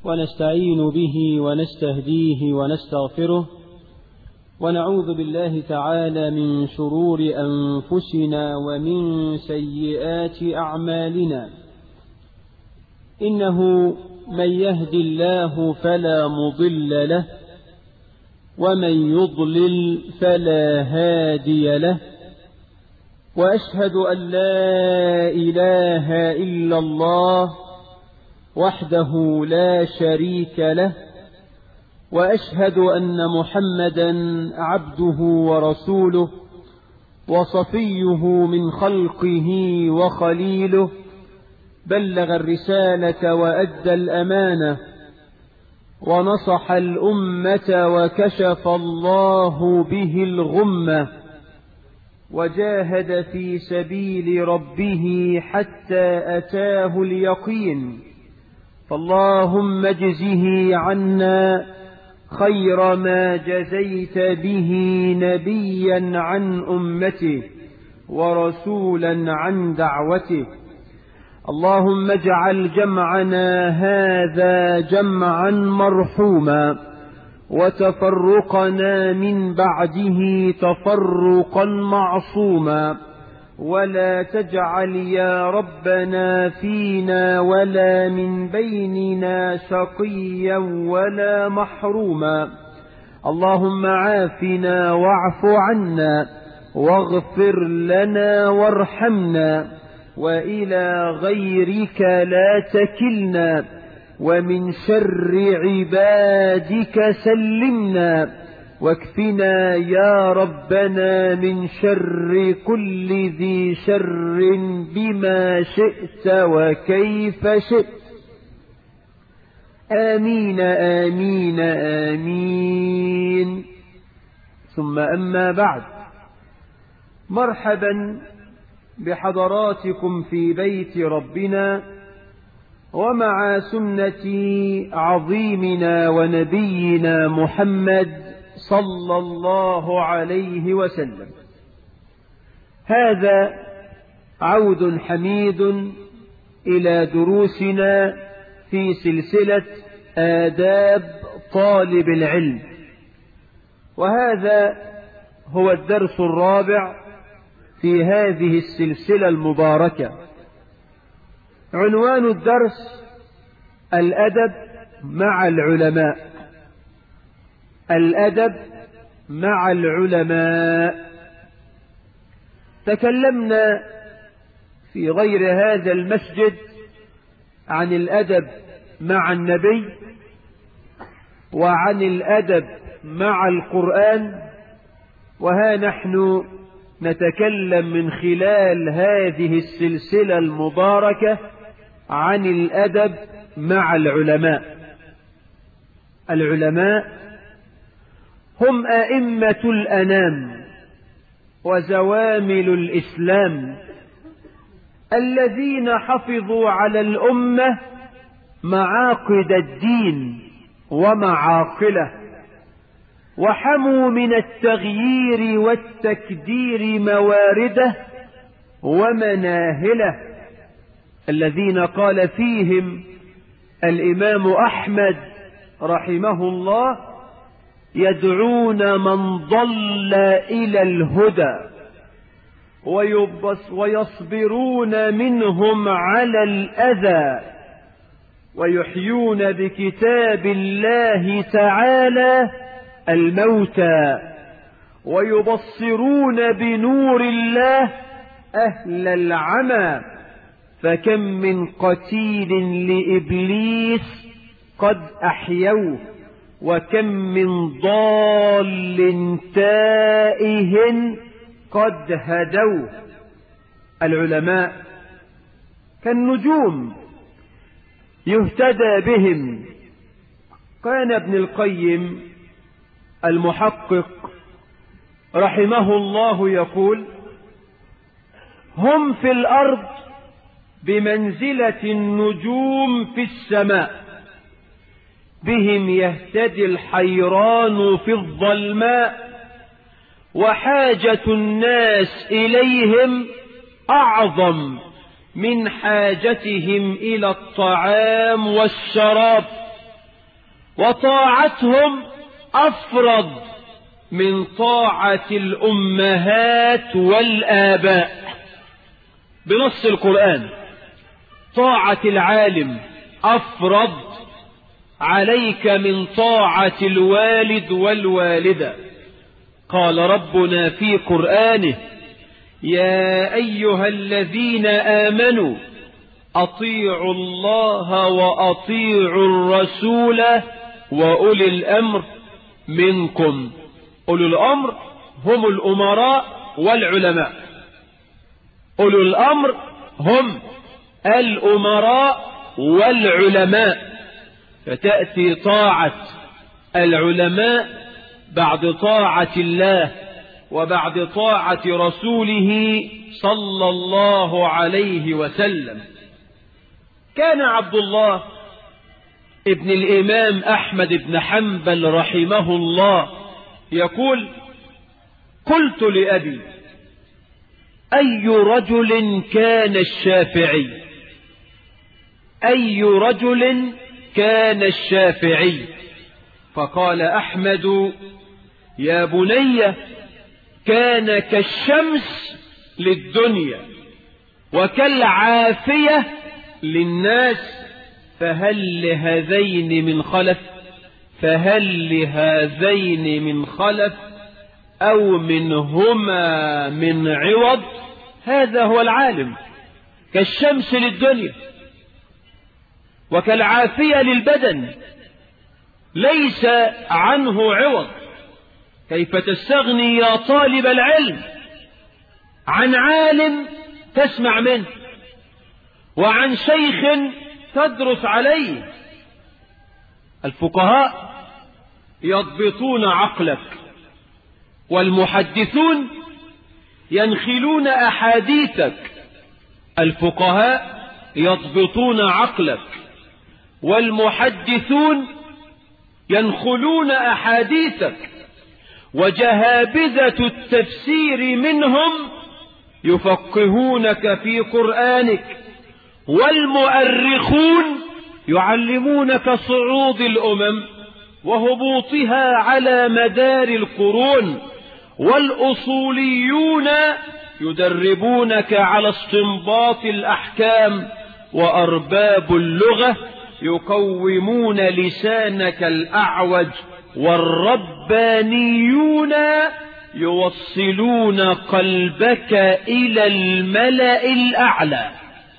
ونستعين به ونستهديه ونستغفره ونعوذ بالله تعالى من شرور أنفسنا ومن سيئات أعمالنا إنه من يهد الله فلا مضل له ومن يضلل فلا هادي له وأشهد أن لا إله إلا الله وحده لا شريك له وأشهد أن محمدا عبده ورسوله وصفيه من خلقه وخليله بلغ الرسالة وأدى الأمانة ونصح الأمة وكشف الله به الغمة وجاهد في سبيل ربه حتى أتاه اليقين فاللهم اجزه عنا خير ما جزيت به نبيا عن أمته ورسولا عن دعوته اللهم اجعل جمعنا هذا جمعا مرحوما وتفرقنا من بعده تفرقا معصوما ولا تجعل يا ربنا فينا ولا من بيننا شقيا ولا محروما اللهم عافنا واعف عنا واغفر لنا وارحمنا وإلى غيرك لا تكلنا ومن شر عبادك سلمنا واكفنا يا ربنا من شر كل ذي شر بما شئت وكيف شئت آمين آمين آمين ثم أما بعد مرحبا بحضراتكم في بيت ربنا ومع سنة عظيمنا ونبينا محمد صلى الله عليه وسلم هذا عود حميد إلى دروسنا في سلسلة آداب طالب العلم وهذا هو الدرس الرابع في هذه السلسلة المباركة عنوان الدرس الأدب مع العلماء الأدب مع العلماء تكلمنا في غير هذا المسجد عن الأدب مع النبي وعن الأدب مع القرآن وها نحن نتكلم من خلال هذه السلسلة المباركة عن الأدب مع العلماء العلماء هم أئمة الأنام وزوامل الإسلام الذين حفظوا على الأمة معاقد الدين ومعاقله وحموا من التغيير والتكدير موارده ومناهله الذين قال فيهم الإمام أحمد رحمه الله يدعون من ضل إلى الهدى ويبص ويصبرون منهم على الأذى ويحيون بكتاب الله تعالى الموتى ويبصرون بنور الله أهل العمى فكم من قتيل لإبليس قد أحيوه وكم من ضال تائه قد هدوه العلماء كالنجوم يهتدى بهم كان ابن القيم المحقق رحمه الله يقول هم في الأرض بمنزلة النجوم في السماء بهم يهتدي الحيران في الظلماء وحاجة الناس إليهم أعظم من حاجتهم إلى الطعام والشراب وطاعتهم أفرض من طاعة الأمهات والآباء بنص القرآن طاعة العالم أفرض عليك من طاعة الوالد والوالدة قال ربنا في قرآنه يا أيها الذين آمنوا أطيعوا الله وأطيعوا الرسول وأولي الأمر منكم أولي الأمر هم الأمراء والعلماء أولي الأمر هم الأمراء والعلماء فتأتي طاعة العلماء بعد طاعة الله وبعد طاعة رسوله صلى الله عليه وسلم كان عبد الله ابن الإمام أحمد بن حنبل رحمه الله يقول قلت لأبي أي رجل كان الشافعي أي رجل كان الشافعي فقال أحمد يا بني كان كالشمس للدنيا وكالعافية للناس فهل لهذين من خلف فهل لهذين من خلف أو منهما من عوض هذا هو العالم كالشمس للدنيا وكالعافية للبدن ليس عنه عوض كيف تستغني يا طالب العلم عن عالم تسمع منه وعن شيخ تدرس عليه الفقهاء يضبطون عقلك والمحدثون ينخلون أحاديثك الفقهاء يضبطون عقلك والمحدثون ينخلون أحاديثك وجهابذة التفسير منهم يفقهونك في قرآنك والمؤرخون يعلمونك صعود الأمم وهبوطها على مدار القرون والأصوليون يدربونك على استنباط الأحكام وأرباب اللغة يقومون لسانك الأعوج والربانيون يوصلون قلبك إلى الملأ الأعلى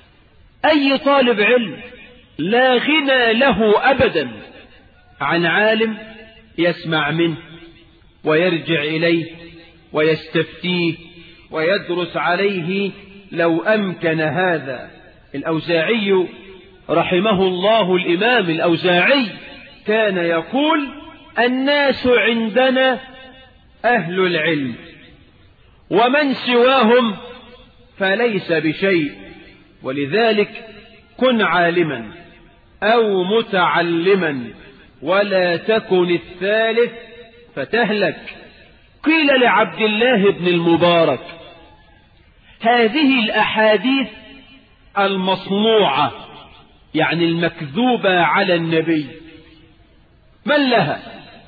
أي طالب علم لا غنى له أبدا عن عالم يسمع منه ويرجع إليه ويستفتيه ويدرس عليه لو أمكن هذا الأوزاعي رحمه الله الإمام الأوزاعي كان يقول الناس عندنا أهل العلم ومن سواهم فليس بشيء ولذلك كن عالما أو متعلما ولا تكن الثالث فتهلك قيل لعبد الله بن المبارك هذه الأحاديث المصنوعة يعني المكذوبة على النبي من لها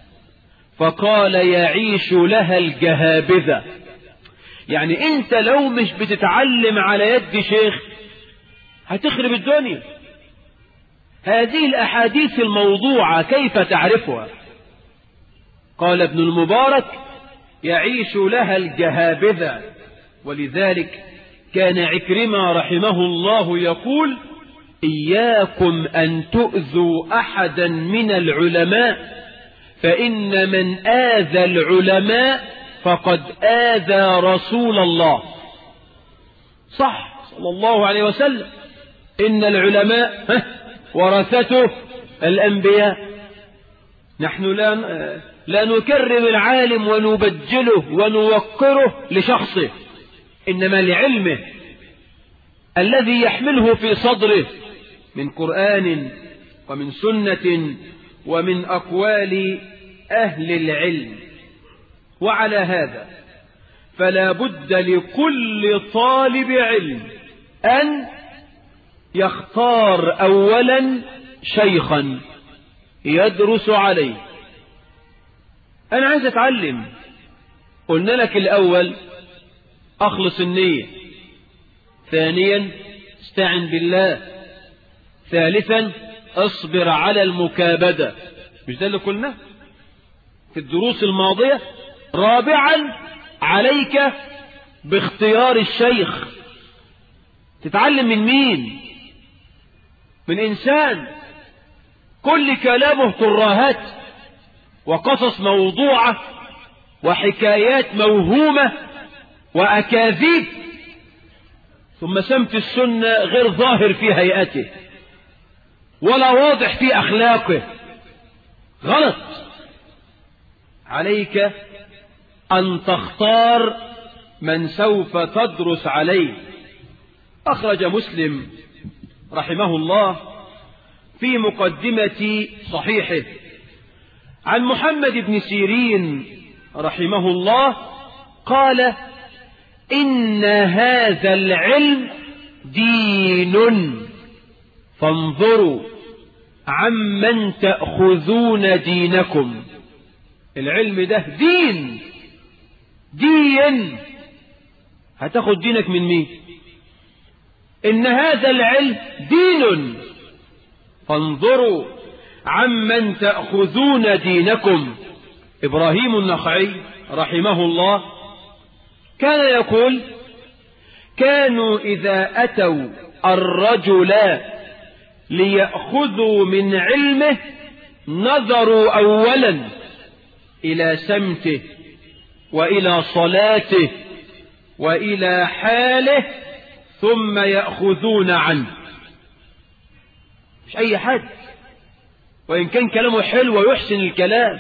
فقال يعيش لها الجهابذة يعني انت لو مش بتتعلم على يد شيخ هتخرب الدنيا هذه الأحاديث الموضوعة كيف تعرفها قال ابن المبارك يعيش لها الجهابذة ولذلك كان عكرمة رحمه الله يقول إياكم أن تؤذوا أحدا من العلماء فإن من آذى العلماء فقد آذى رسول الله صح صلى الله عليه وسلم إن العلماء ورثته الأنبياء نحن لا لا نكرم العالم ونبجله ونوقره لشخصه إنما لعلمه الذي يحمله في صدره من قرآن ومن سنة ومن أقوال أهل العلم وعلى هذا فلا بد لكل طالب علم أن يختار أولا شيخا يدرس عليه أنا عايز أتعلم قلنا لك الأول أخلص النية ثانيا استعن بالله ثالثا اصبر على المكابدة مش ده اللي قلنا في الدروس الماضية رابعا عليك باختيار الشيخ تتعلم من مين من إنسان كل كلامه تراهات وقصص موضوعة وحكايات موهومة وأكاذيب ثم سمت السنة غير ظاهر في هيئته ولا واضح في أخلاقه غلط عليك أن تختار من سوف تدرس عليه أخرج مسلم رحمه الله في مقدمة صحيحه عن محمد بن سيرين رحمه الله قال إن هذا العلم دين فانظروا عمن تأخذون دينكم العلم ده دين دين هتاخد دينك من مين إن هذا العلم دين فانظروا عمن تأخذون دينكم إبراهيم النخعي رحمه الله كان يقول كانوا إذا أتوا الرجل ليأخذوا من علمه نظروا أولا إلى سمته وإلى صلاته وإلى حاله ثم يأخذون عنه مش أي حد وإن كان كلامه حلو ويحسن الكلام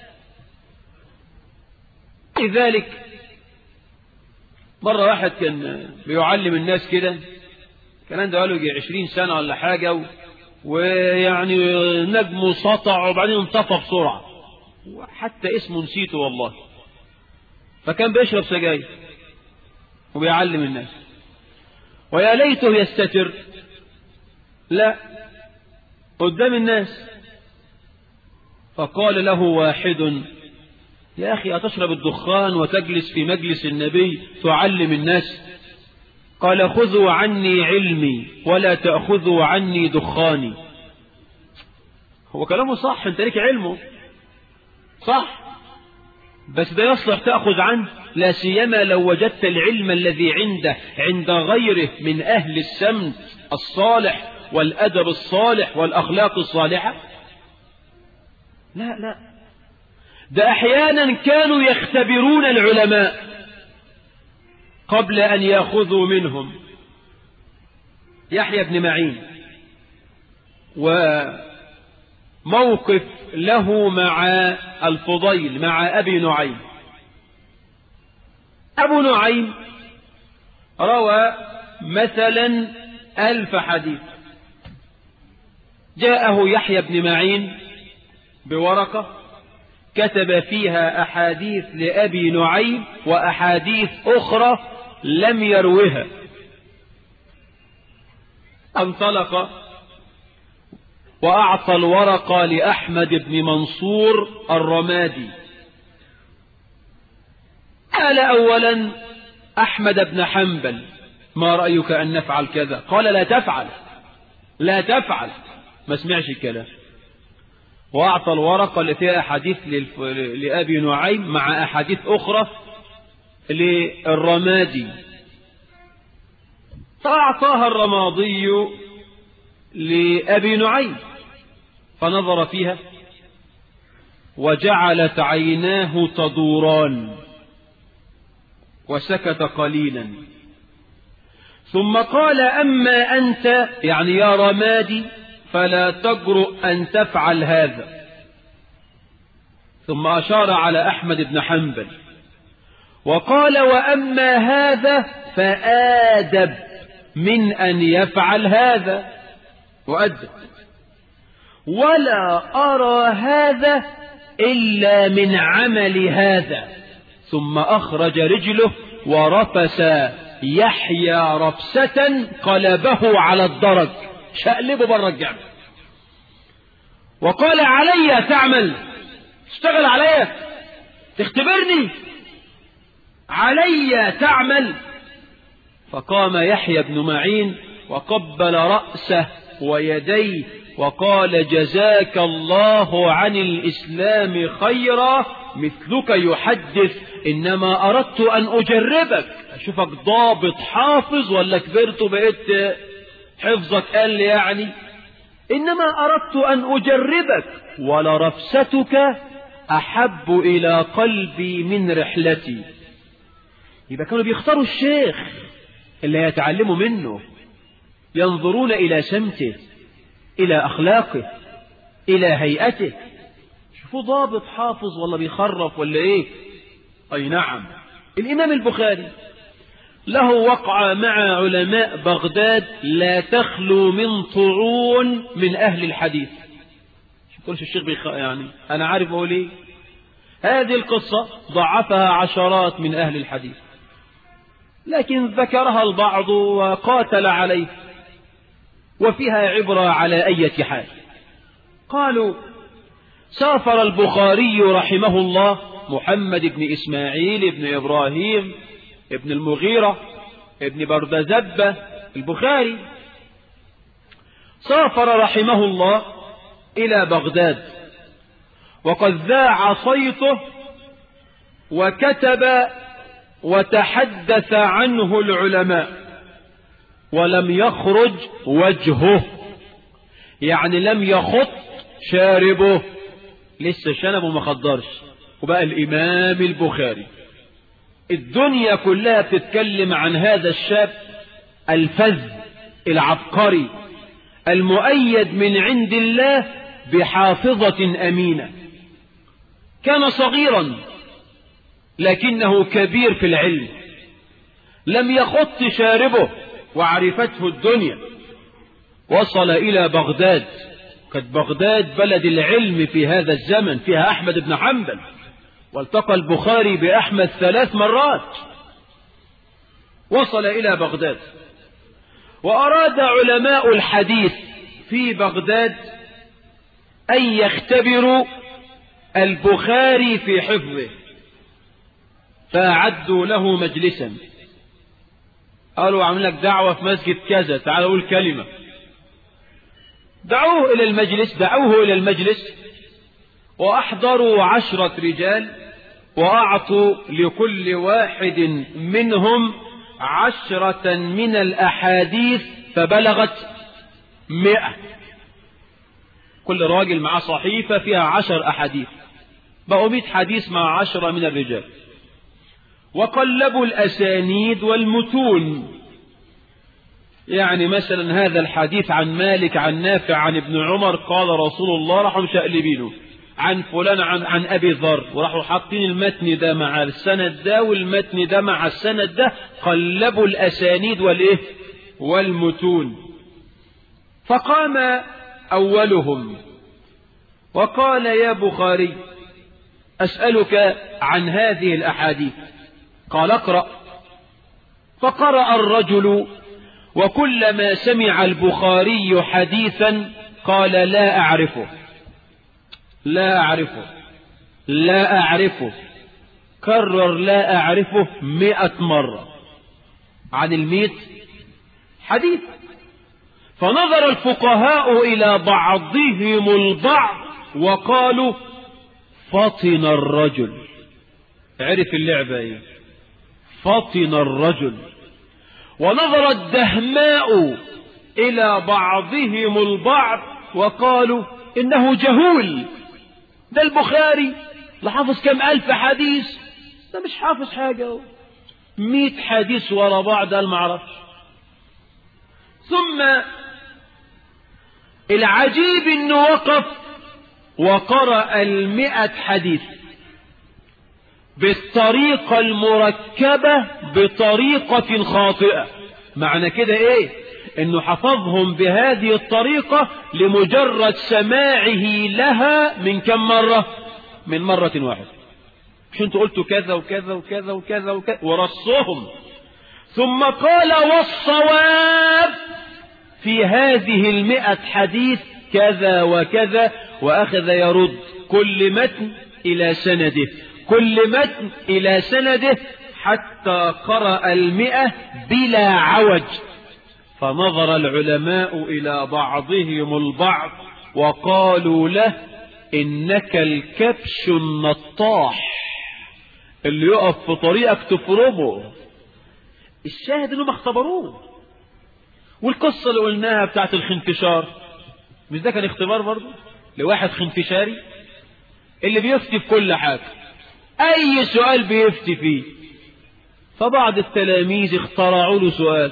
لذلك مرة واحد كان بيعلم الناس كده كان عنده قالوا يجي عشرين سنة ولا حاجة و... ويعني نجمه سطع وبعدين انطفى بسرعة وحتى اسمه نسيته والله فكان بيشرب سجاير وبيعلم الناس ويا ليته يستتر لا قدام الناس فقال له واحد يا أخي أتشرب الدخان وتجلس في مجلس النبي تعلم الناس قال خذوا عني علمي ولا تأخذوا عني دخاني هو كلامه صح انت ليك علمه صح بس ده يصلح تأخذ عنه لا سيما لو وجدت العلم الذي عنده عند غيره من أهل السمت الصالح والأدب الصالح والأخلاق الصالحة لا لا ده أحيانا كانوا يختبرون العلماء قبل أن يأخذوا منهم يحيى بن معين وموقف له مع الفضيل مع أبي نعيم أبو نعيم روى مثلا ألف حديث جاءه يحيى بن معين بورقة كتب فيها أحاديث لأبي نعيم وأحاديث أخرى لم يروها انطلق وأعطى الورقة لأحمد بن منصور الرمادي قال أولا أحمد بن حنبل ما رأيك أن نفعل كذا قال لا تفعل لا تفعل ما سمعش الكلام وأعطى الورقة اللي فيها أحاديث للف... لأبي نعيم مع أحاديث أخرى للرمادي فأعطاها الرمادي لأبي نعيم فنظر فيها وجعلت عيناه تدوران وسكت قليلا ثم قال أما أنت يعني يا رمادي فلا تجرؤ أن تفعل هذا ثم أشار على أحمد بن حنبل وقال وأما هذا فآدب من أن يفعل هذا وأدب ولا أرى هذا إلا من عمل هذا ثم أخرج رجله ورفس يحيى رفسة قلبه على الدرج شقلبه بره الجامع وقال علي تعمل اشتغل علي تختبرني علي تعمل فقام يحيى بن معين وقبل رأسه ويديه وقال جزاك الله عن الإسلام خيرا مثلك يحدث إنما أردت أن أجربك أشوفك ضابط حافظ ولا كبرت بقيت حفظك قال لي يعني إنما أردت أن أجربك ولرفستك أحب إلى قلبي من رحلتي يبقى كانوا بيختاروا الشيخ اللي يتعلموا منه ينظرون إلى سمته إلى أخلاقه إلى هيئته شوفوا ضابط حافظ ولا بيخرف ولا إيه أي نعم الإمام البخاري له وقع مع علماء بغداد لا تخلو من طعون من أهل الحديث كلش الشيخ بيخ... يعني أنا عارف أقول إيه هذه القصة ضعفها عشرات من أهل الحديث لكن ذكرها البعض وقاتل عليه وفيها عبرة على أي حال قالوا سافر البخاري رحمه الله محمد بن إسماعيل بن إبراهيم ابن المغيرة ابن بردزبة البخاري سافر رحمه الله إلى بغداد وقد ذاع صيته وكتب وتحدث عنه العلماء ولم يخرج وجهه يعني لم يخط شاربه لسه شنبه ما خضرش وبقى الإمام البخاري الدنيا كلها بتتكلم عن هذا الشاب الفذ العبقري المؤيد من عند الله بحافظة أمينة كان صغيرا لكنه كبير في العلم لم يخط شاربه وعرفته الدنيا وصل إلى بغداد قد بغداد بلد العلم في هذا الزمن فيها أحمد بن حنبل والتقى البخاري بأحمد ثلاث مرات وصل إلى بغداد وأراد علماء الحديث في بغداد أن يختبروا البخاري في حفظه فأعدوا له مجلسا قالوا عامل لك دعوة في مسجد كذا تعال قول كلمة دعوه إلى المجلس دعوه إلى المجلس وأحضروا عشرة رجال وأعطوا لكل واحد منهم عشرة من الأحاديث فبلغت مئة كل راجل معاه صحيفة فيها عشر أحاديث بقوا مئة حديث مع عشرة من الرجال وقلبوا الأسانيد والمتون يعني مثلا هذا الحديث عن مالك عن نافع عن ابن عمر قال رسول الله راحوا مشقلبينه عن فلان عن, عن أبي ذر وراحوا حاطين المتن ده مع السند ده والمتن ده مع السند ده قلبوا الأسانيد والإيه والمتون فقام أولهم وقال يا بخاري أسألك عن هذه الأحاديث قال اقرأ فقرأ الرجل وكلما سمع البخاري حديثا قال لا أعرفه لا أعرفه لا أعرفه كرر لا أعرفه مئة مرة عن الميت حديث فنظر الفقهاء إلى بعضهم البعض وقالوا فطن الرجل عرف اللعبة ايه فطن الرجل ونظر الدهماء إلى بعضهم البعض وقالوا إنه جهول ده البخاري لحافظ كم ألف حديث ده مش حافظ حاجة مئة حديث ورا بعض قال معرفش ثم العجيب انه وقف وقرأ المئة حديث بالطريقة المركبة بطريقة خاطئة معنى كده ايه انه حفظهم بهذه الطريقة لمجرد سماعه لها من كم مرة من مرة واحدة مش انتوا قلتوا كذا وكذا وكذا وكذا وكذا ورصهم ثم قال والصواب في هذه المئة حديث كذا وكذا وأخذ يرد كل متن إلى سنده كل متن إلى سنده حتى قرأ المئة بلا عوج فنظر العلماء إلى بعضهم البعض وقالوا له إنك الكبش النطاح اللي يقف في طريقك تفرمه الشاهد انهم اختبروه والقصة اللي قلناها بتاعت الخنفشار مش ده كان اختبار برضه لواحد خنفشاري اللي بيفتي في كل حاجة اي سؤال بيفتي فيه فبعض التلاميذ اخترعوا له سؤال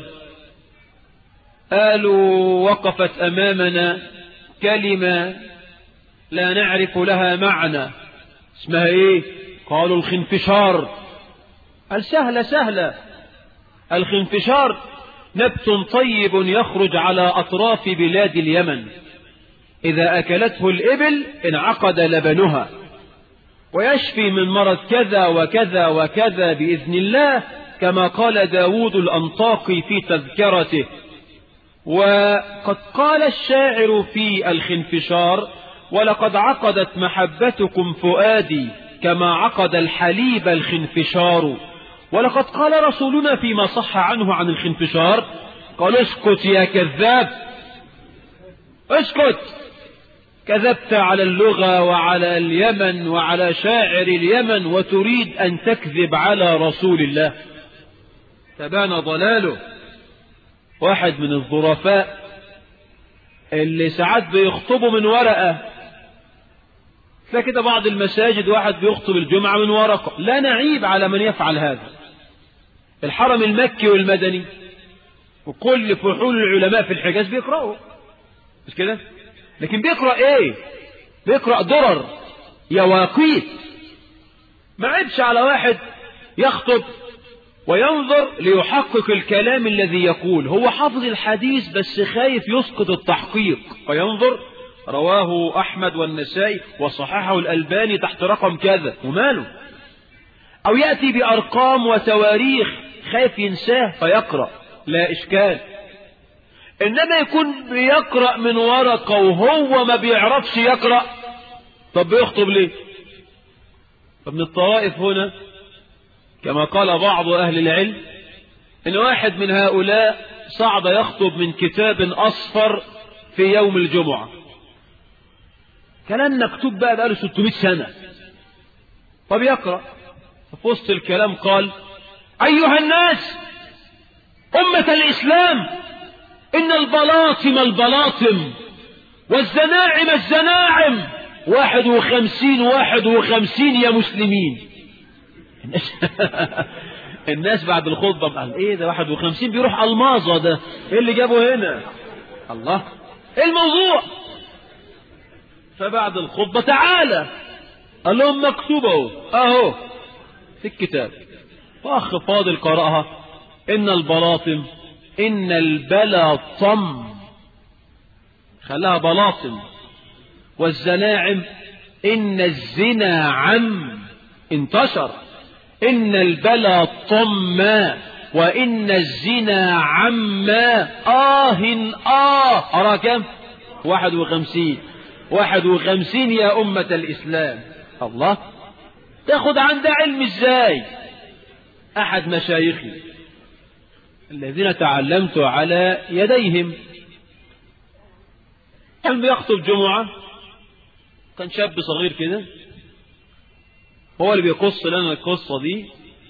قالوا وقفت امامنا كلمة لا نعرف لها معنى اسمها ايه قالوا الخنفشار قال سهلة سهلة الخنفشار نبت طيب يخرج على أطراف بلاد اليمن إذا أكلته الإبل انعقد لبنها ويشفي من مرض كذا وكذا وكذا بإذن الله كما قال داود الأنطاقي في تذكرته وقد قال الشاعر في الخنفشار ولقد عقدت محبتكم فؤادي كما عقد الحليب الخنفشار ولقد قال رسولنا فيما صح عنه عن الخنفشار قال اسكت يا كذاب اسكت كذبت على اللغة وعلى اليمن وعلى شاعر اليمن وتريد أن تكذب على رسول الله تبان ضلاله واحد من الظرفاء اللي ساعات بيخطبوا من ورقة تلاقي كده بعض المساجد واحد بيخطب الجمعة من ورقة لا نعيب على من يفعل هذا الحرم المكي والمدني وكل فحول العلماء في الحجاز بيقرأوا مش كده لكن بيقرأ ايه بيقرأ درر يواقيت ما عيبش على واحد يخطب وينظر ليحقق الكلام الذي يقول هو حافظ الحديث بس خايف يسقط التحقيق فينظر رواه أحمد والنسائي وصححه الألباني تحت رقم كذا وماله أو يأتي بأرقام وتواريخ خايف ينساه فيقرأ لا إشكال إنما يكون بيقرأ من ورقة وهو ما بيعرفش يقرأ طب بيخطب ليه فمن الطوائف هنا كما قال بعض أهل العلم إن واحد من هؤلاء صعد يخطب من كتاب أصفر في يوم الجمعة كلام مكتوب بقى بقاله 600 سنة طب يقرأ في وسط الكلام قال أيها الناس أمة الإسلام إن البلاطم البلاطم والزناعم الزناعم واحد وخمسين واحد وخمسين يا مسلمين الناس, الناس بعد الخطبة قال ايه ده واحد وخمسين بيروح الماظة ده ايه اللي جابه هنا الله ايه الموضوع فبعد الخطبة تعالى قال لهم مكتوب اهو اهو في الكتاب واخ فاضل قرأها ان البلاطم ان البلاطم خلاها بلاطم والزناعم ان الزنا عم انتشر إن البلا طما وإن الزنا عما آه آه أرى كم واحد وخمسين واحد وخمسين يا أمة الإسلام الله تاخد عن ده علم ازاي أحد مشايخي الذين تعلمت على يديهم كان بيخطب جمعة كان شاب صغير كده هو اللي بيقص لنا القصة دي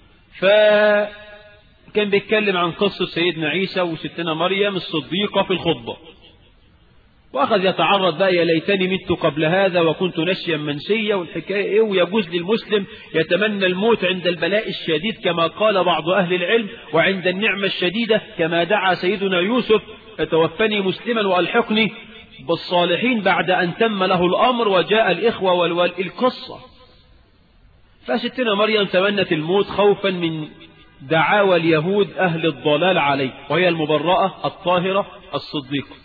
فكان بيتكلم عن قصة سيدنا عيسى وستنا مريم الصديقة في الخطبة وأخذ يتعرض بقى يا ليتني مت قبل هذا وكنت نسيا منسيا والحكاية إيه ويجوز للمسلم يتمنى الموت عند البلاء الشديد كما قال بعض أهل العلم وعند النعمة الشديدة كما دعا سيدنا يوسف توفني مسلما وألحقني بالصالحين بعد أن تم له الأمر وجاء الإخوة والوال القصة فستنا مريم تمنت الموت خوفا من دعاوى اليهود أهل الضلال عليه وهي المبرأة الطاهرة الصديقة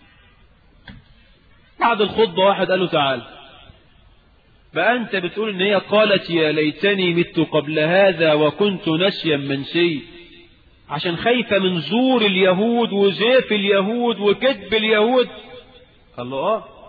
بعد الخطبة واحد قال له تعال بقى أنت بتقول إن هي قالت يا ليتني مت قبل هذا وكنت نسيا منسي عشان خايفة من زور اليهود وزيف اليهود وكذب اليهود قال له آه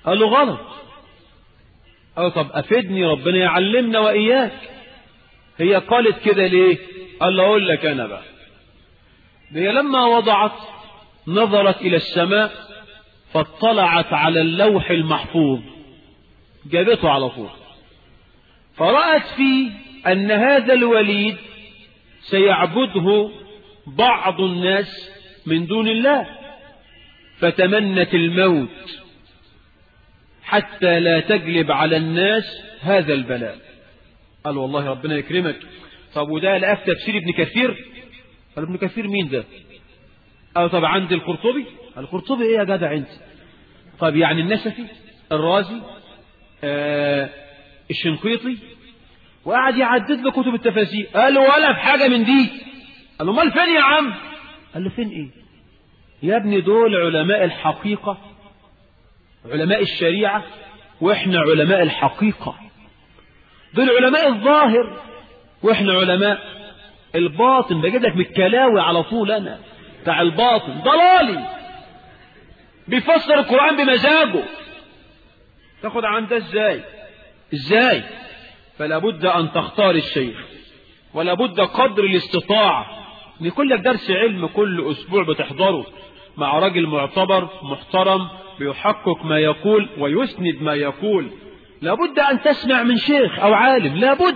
قال له غلط قال طب أفدني ربنا يعلمنا وإياك هي قالت كده ليه قال له أقول لك أنا بقى هي لما وضعت نظرت إلى السماء فاطلعت على اللوح المحفوظ جابته على طول فرأت فيه أن هذا الوليد سيعبده بعض الناس من دون الله فتمنت الموت حتى لا تجلب على الناس هذا البلاء قال والله ربنا يكرمك طب وده لقى في تفسير ابن كثير قال ابن كثير مين ده قال طب عند القرطبي القرطبي ايه يا جدع انت طب يعني النسفي الرازي آه الشنقيطي وقعد يعدد له كتب التفاسير قال له ولا في حاجة من دي قال له امال فين يا عم قال له فين ايه يا ابني دول علماء الحقيقة علماء الشريعة واحنا علماء الحقيقة دول علماء الظاهر واحنا علماء الباطن بجيب لك بالكلاوي على طول انا بتاع الباطن ضلالي بيفسر القرآن بمزاجه تاخد عن ده ازاي ازاي فلا بد ان تختار الشيخ ولا بد قدر الاستطاعة ان يكون لك درس علم كل اسبوع بتحضره مع راجل معتبر محترم بيحقق ما يقول ويسند ما يقول لابد ان تسمع من شيخ او عالم لابد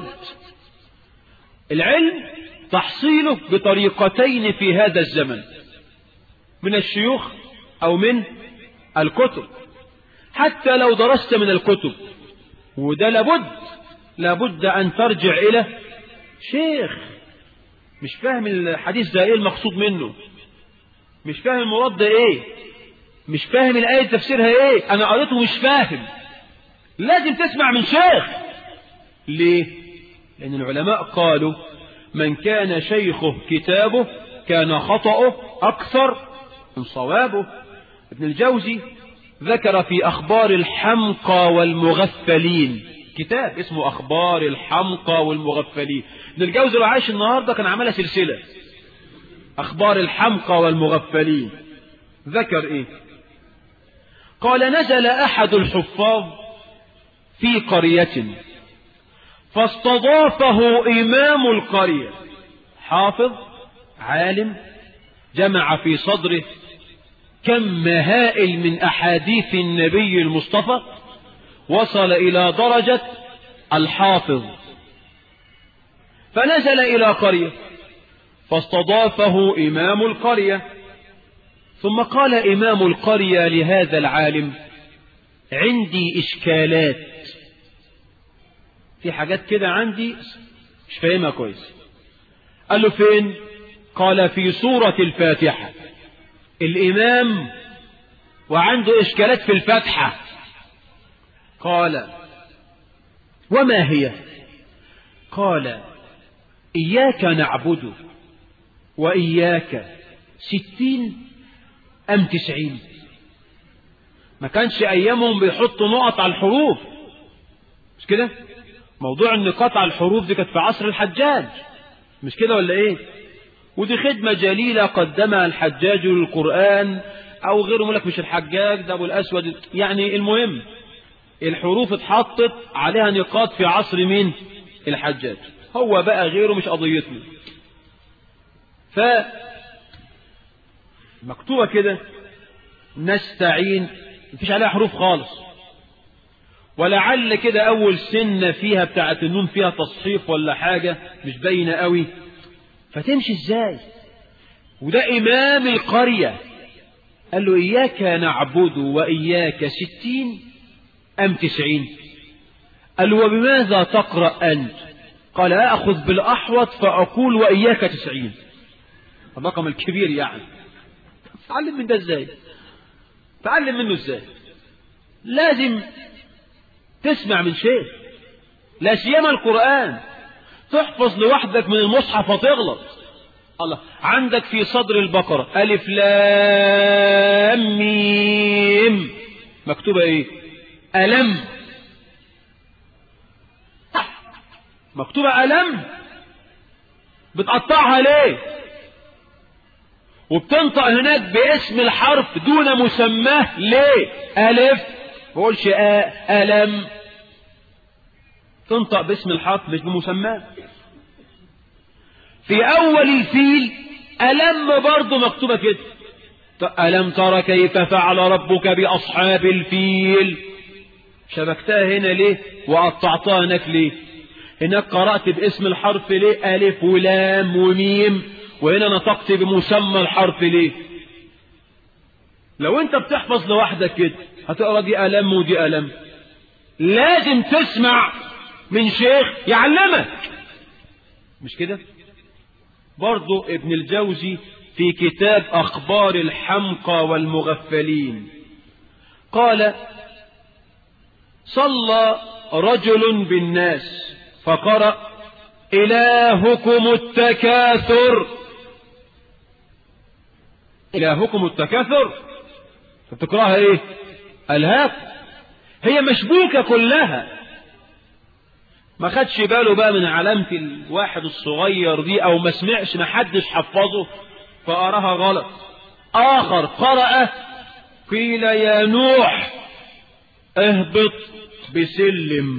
العلم تحصيله بطريقتين في هذا الزمن من الشيوخ او من الكتب حتى لو درست من الكتب وده لابد لابد أن ترجع إلى شيخ مش فاهم الحديث ده إيه المقصود منه مش فاهم المراد ده إيه مش فاهم الآية تفسيرها إيه أنا قريته مش فاهم لازم تسمع من شيخ ليه لأن العلماء قالوا من كان شيخه كتابه كان خطأه أكثر من صوابه ابن الجوزي ذكر في أخبار الحمقى والمغفلين كتاب اسمه أخبار الحمقى والمغفلين ابن الجوزي لو عايش النهاردة كان عملها سلسلة أخبار الحمقى والمغفلين ذكر إيه قال نزل أحد الحفاظ في قرية فاستضافه إمام القرية حافظ عالم جمع في صدره كم هائل من أحاديث النبي المصطفى وصل إلى درجة الحافظ فنزل إلى قرية فاستضافه إمام القرية ثم قال إمام القرية لهذا العالم عندي إشكالات في حاجات كده عندي مش فاهمها كويس قال له فين قال في سورة الفاتحة الإمام وعنده إشكالات في الفاتحة قال وما هي قال إياك نعبد وإياك ستين أم تسعين ما كانش أيامهم بيحطوا نقط على الحروف مش كده موضوع النقاط على الحروف دي كانت في عصر الحجاج مش كده ولا ايه ودي خدمة جليلة قدمها الحجاج للقرآن أو غيره لك مش الحجاج ده أبو الأسود يعني المهم الحروف اتحطت عليها نقاط في عصر مين الحجاج هو بقى غيره مش قضيتنا ف مكتوبة كده نستعين مفيش عليها حروف خالص ولعل كده أول سنة فيها بتاعة النون فيها تصحيف ولا حاجة مش باينة قوي فتمشي ازاي وده إمام القرية قال له إياك نعبد وإياك ستين أم تسعين قال له وبماذا تقرأ أنت قال أخذ بالأحوط فأقول وإياك تسعين الرقم الكبير يعني تعلم من ده ازاي تعلم منه ازاي لازم تسمع من شيخ لا سيما القرآن تحفظ لوحدك من المصحف وتغلط الله عندك في صدر البقرة ألف لام ميم مكتوبة ايه ألم مكتوبة ألم بتقطعها ليه وبتنطق هناك باسم الحرف دون مسماه ليه ألف بقولش آ ألم تنطق باسم الحرف مش بمسماه في أول الفيل ألم برضه مكتوبة كده ألم ترى كيف فعل ربك بأصحاب الفيل شبكتها هنا ليه وقطعتها هناك ليه هناك قرأت باسم الحرف ليه ألف ولام وميم وهنا نطقت بمسمى الحرف ليه لو انت بتحفظ لوحدك كده هتقرا دي ألم ودي ألم لازم تسمع من شيخ يعلمك مش كده برضو ابن الجوزي في كتاب أخبار الحمقى والمغفلين قال صلى رجل بالناس فقرأ إلهكم التكاثر إلهكم التكاثر فتقرأها إيه ألهاك هي مشبوكة كلها ما خدش باله بقى من علامة الواحد الصغير دي أو ما سمعش ما حدش حفظه فقراها غلط آخر قرأ قيل يا نوح اهبط بسلم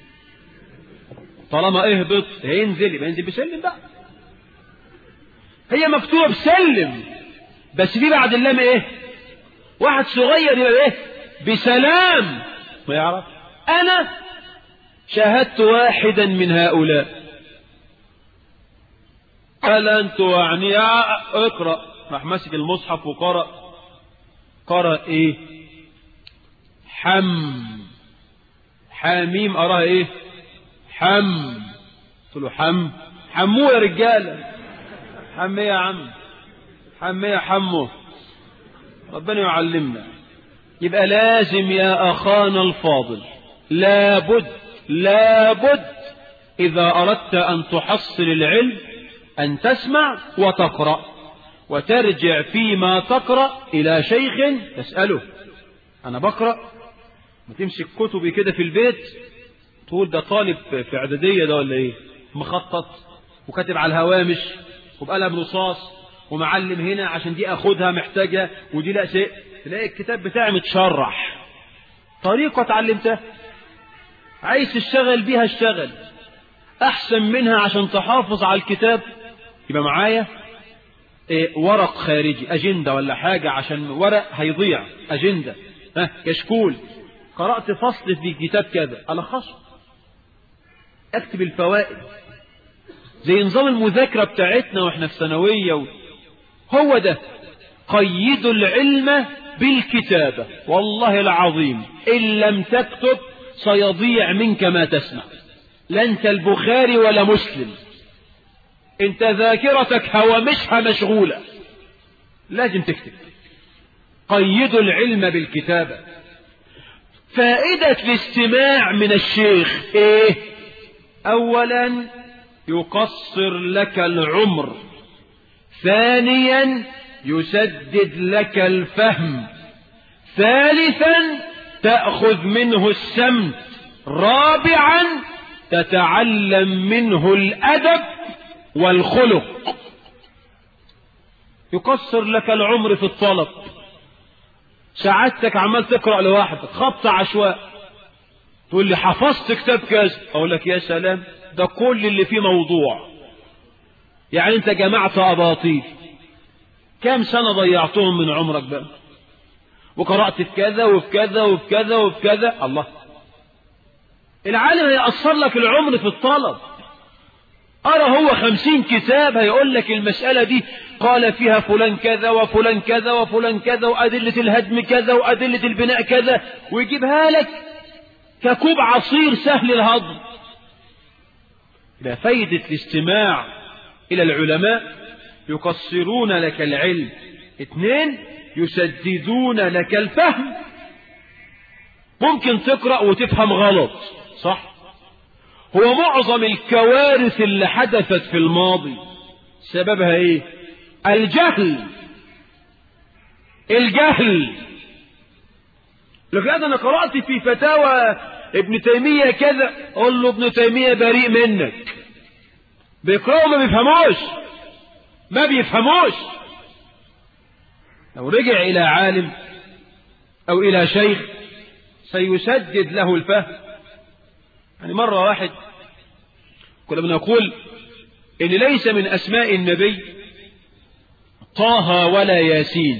طالما اهبط هينزل يبقى ينزل بسلم بقى هي مكتوبة بسلم بس في بعد اللام ايه واحد صغير يبقى ايه بسلام ما يعرف انا شاهدت واحدا من هؤلاء قال انت يعني اقرأ راح ماسك المصحف وقرأ قرأ ايه حم حاميم أراها إيه حم قلت له حم حموه يا رجالة حم يا عم حم يا حمو ربنا يعلمنا يبقى لازم يا أخانا الفاضل لابد لابد إذا أردت أن تحصل العلم أن تسمع وتقرأ وترجع فيما تقرأ إلى شيخ تسأله أنا بقرأ ما تمسك كتبي كده في البيت تقول ده طالب في اعداديه ده ولا ايه مخطط وكاتب على الهوامش وبقلم رصاص ومعلم هنا عشان دي اخدها محتاجه ودي لا شيء تلاقي الكتاب بتاعي متشرح طريقه اتعلمتها عايز تشتغل بيها اشتغل احسن منها عشان تحافظ على الكتاب يبقى معايا إيه ورق خارجي اجنده ولا حاجه عشان ورق هيضيع اجنده ها كشكول قرأت فصل في كتاب كذا ألخصه أكتب الفوائد زي نظام المذاكرة بتاعتنا وإحنا في ثانوية و... هو ده قيدوا العلم بالكتابة والله العظيم إن لم تكتب سيضيع منك ما تسمع لا أنت البخاري ولا مسلم أنت ذاكرتك هوامشها مشغولة لازم تكتب قيدوا العلم بالكتابة فائدة الاستماع من الشيخ ايه اولا يقصر لك العمر ثانيا يسدد لك الفهم ثالثا تأخذ منه السمت رابعا تتعلم منه الأدب والخلق يقصر لك العمر في الطلب سعادتك عمال تقرأ لوحدك خبط عشواء تقول لي حفظت كتاب كذا اقول لك يا سلام ده كل اللي فيه موضوع يعني انت جمعت اباطيل كام سنة ضيعتهم من عمرك بقى وقرأت في كذا وفي كذا وفي كذا وفي كذا الله العالم هيأثر لك العمر في الطلب أرى هو خمسين كتاب هيقول لك المسألة دي قال فيها فلان كذا وفلان كذا وفلان كذا وأدلة الهدم كذا وأدلة البناء كذا ويجيبها لك ككوب عصير سهل الهضم إلى فايدة الاستماع إلى العلماء يقصرون لك العلم اثنين يسددون لك الفهم ممكن تقرأ وتفهم غلط صح هو معظم الكوارث اللي حدثت في الماضي سببها ايه الجهل الجهل لكن انا قرأت في فتاوى ابن تيمية كذا قول له ابن تيمية بريء منك بيقرأوا ما بيفهموش ما بيفهموش لو رجع إلى عالم أو إلى شيخ سيسدد له الفهم يعني مرة واحد كنا بنقول إن ليس من أسماء النبي طه ولا ياسين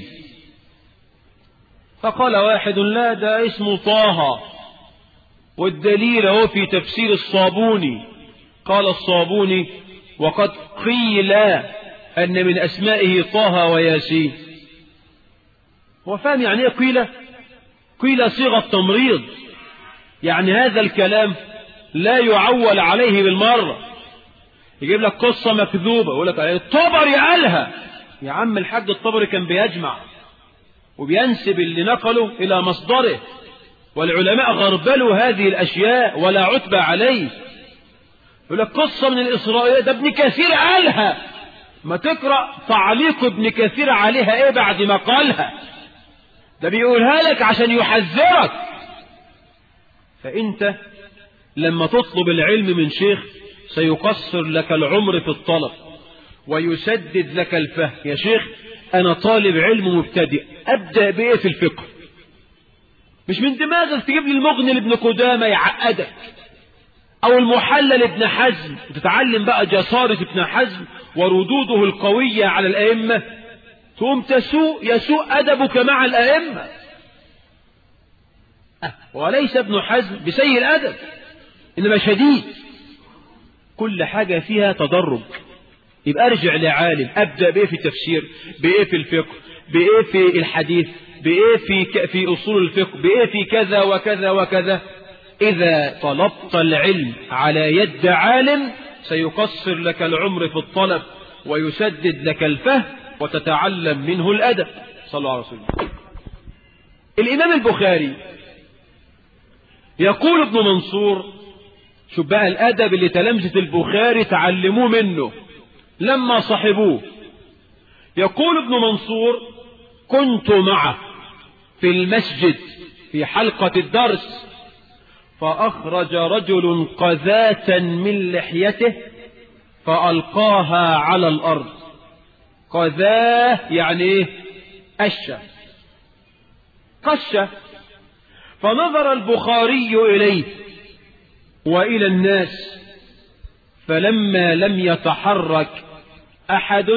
فقال واحد لا ده اسمه طه والدليل هو في تفسير الصابوني قال الصابوني وقد قيل أن من أسمائه طه وياسين هو فاهم يعني ايه قيل قيل صيغة تمريض يعني هذا الكلام لا يعول عليه بالمرة يجيب لك قصة مكذوبة يقول لك الطبري قالها يا عم الحاج الطبري كان بيجمع وبينسب اللي نقله إلى مصدره والعلماء غربلوا هذه الأشياء ولا عتب عليه يقول لك قصة من الإسرائيلية ده ابن كثير قالها ما تقرأ تعليق ابن كثير عليها ايه بعد ما قالها ده بيقولها لك عشان يحذرك فانت لما تطلب العلم من شيخ سيقصر لك العمر في الطلب ويسدد لك الفهم يا شيخ انا طالب علم مبتدئ ابدأ بايه في الفقه مش من دماغك تجيب لي المغني لابن قدامة يعقدك او المحلل ابن حزم وتتعلم بقى جسارة ابن حزم وردوده القوية على الأئمة تقوم تسوء يسوء أدبك مع الأئمة أه وليس ابن حزم بسيء الأدب إنما شديد كل حاجة فيها تدرج يبقى ارجع لعالم أبدأ بإيه في التفسير بإيه في الفقه بإيه في الحديث بإيه في, ك... في أصول الفقه بإيه في كذا وكذا وكذا إذا طلبت العلم على يد عالم سيقصر لك العمر في الطلب ويسدد لك الفهم وتتعلم منه الأدب صلى الله عليه وسلم الإمام البخاري يقول ابن منصور شوف بقى الأدب اللي تلامذة البخاري تعلموه منه لما صحبوه يقول ابن منصور كنت معه في المسجد في حلقة الدرس فأخرج رجل قذاة من لحيته فألقاها على الأرض قذاه يعني ايه أشة قشة فنظر البخاري إليه وإلى الناس فلما لم يتحرك أحد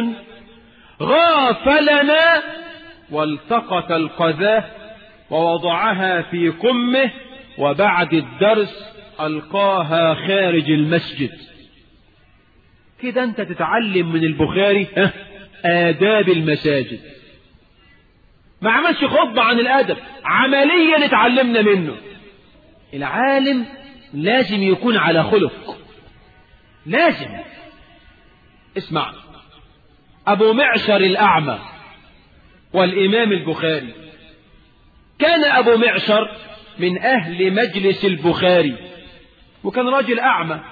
غافلنا والتقط القذاه ووضعها في قمه وبعد الدرس ألقاها خارج المسجد كده أنت تتعلم من البخاري اه آداب المساجد ما عملش خطبة عن الأدب عمليا اتعلمنا منه العالم لازم يكون على خلق لازم اسمع أبو معشر الأعمى والإمام البخاري كان أبو معشر من أهل مجلس البخاري وكان راجل أعمى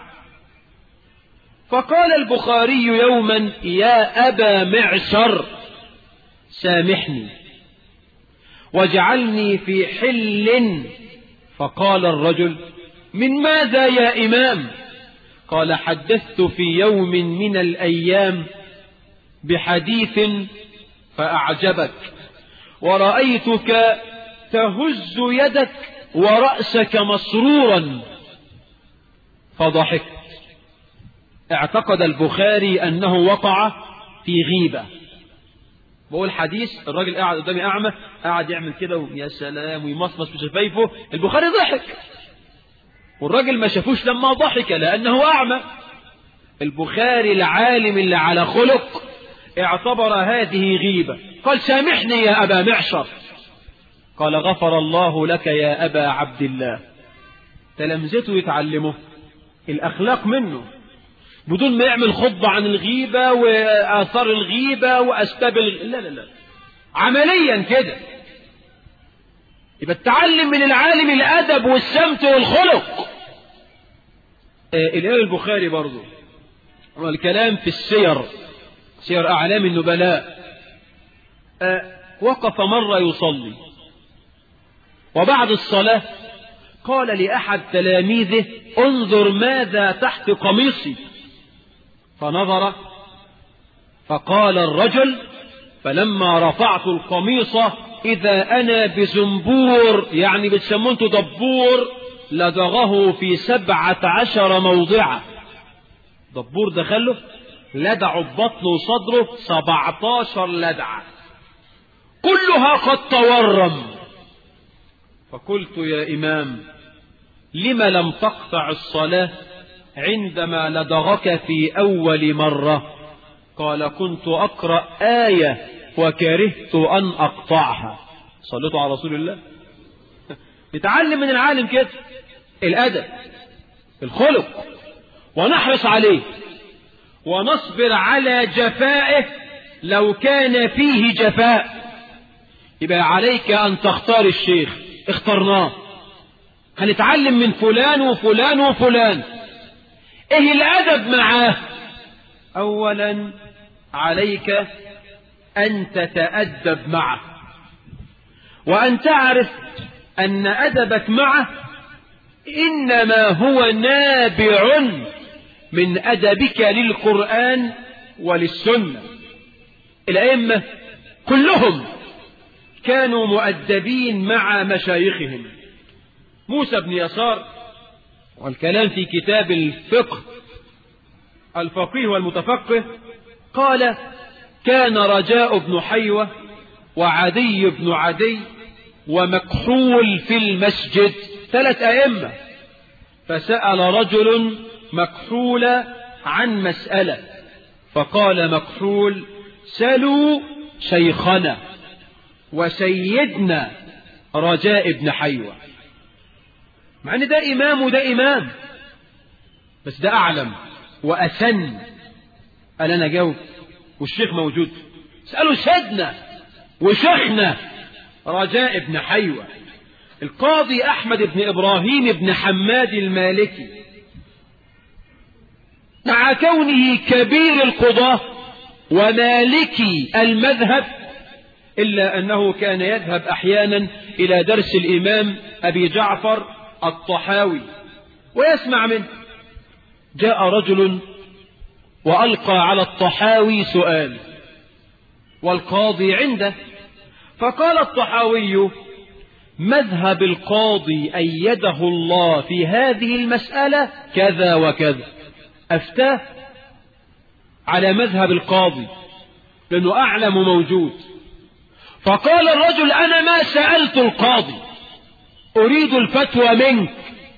فقال البخاري يوما يا أبا معشر سامحني واجعلني في حل فقال الرجل من ماذا يا إمام قال حدثت في يوم من الأيام بحديث فأعجبك ورأيتك تهز يدك ورأسك مسرورا فضحكت اعتقد البخاري أنه وقع في غيبة بقول حديث الراجل قاعد قدامي أعمى قاعد يعمل كده ويا سلام ويمصمص بشفايفه البخاري ضحك والراجل ما شافوش لما ضحك لأنه أعمى البخاري العالم اللي على خلق اعتبر هذه غيبة قال سامحني يا أبا معشر قال غفر الله لك يا أبا عبد الله تلامذته يتعلمه الأخلاق منه بدون ما يعمل خطبة عن الغيبة وآثار الغيبة وأسباب الغيبة لا لا لا عمليا كده يبقى التعلم من العالم الأدب والسمت والخلق آه الإمام البخاري برضو والكلام في السير سير أعلام النبلاء آه وقف مرة يصلي وبعد الصلاة قال لأحد تلاميذه انظر ماذا تحت قميصي فنظر فقال الرجل فلما رفعت القميص إذا أنا بزنبور يعني بتسمونه دبور لدغه في سبعة عشر موضعا دبور دخله لدعه ببطنه وصدره سبعتاشر لدعة كلها قد تورم فقلت يا إمام لم لم تقطع الصلاة عندما لدغك في أول مرة قال كنت أقرأ آية وكرهت أن أقطعها صليتوا على رسول الله نتعلم من العالم كده الأدب الخلق ونحرص عليه ونصبر على جفائه لو كان فيه جفاء يبقى عليك أن تختار الشيخ اخترناه هنتعلم من فلان وفلان وفلان ايه الأدب معاه أولا عليك أن تتأدب معه وأن تعرف أن أدبك معه إنما هو نابع من أدبك للقرآن وللسنة الأئمة كلهم كانوا مؤدبين مع مشايخهم موسى بن يسار والكلام في كتاب الفقه الفقيه والمتفقه قال كان رجاء بن حيوة وعدي بن عدي ومكحول في المسجد ثلاث أئمة فسأل رجل مكحول عن مسألة فقال مكحول سلوا شيخنا وسيدنا رجاء بن حيوة مع ان ده إمام وده إمام بس ده أعلم وأسن قال أنا جاوب والشيخ موجود اسألوا سيدنا وشيخنا رجاء بن حيوة القاضي أحمد بن إبراهيم بن حماد المالكي مع كونه كبير القضاة ومالكي المذهب إلا أنه كان يذهب أحيانا إلى درس الإمام أبي جعفر الطحاوي ويسمع منه جاء رجل وألقى على الطحاوي سؤال والقاضي عنده فقال الطحاوي مذهب القاضي أيده الله في هذه المسألة كذا وكذا أفتاه على مذهب القاضي لأنه أعلم موجود فقال الرجل أنا ما سألت القاضي أريد الفتوى منك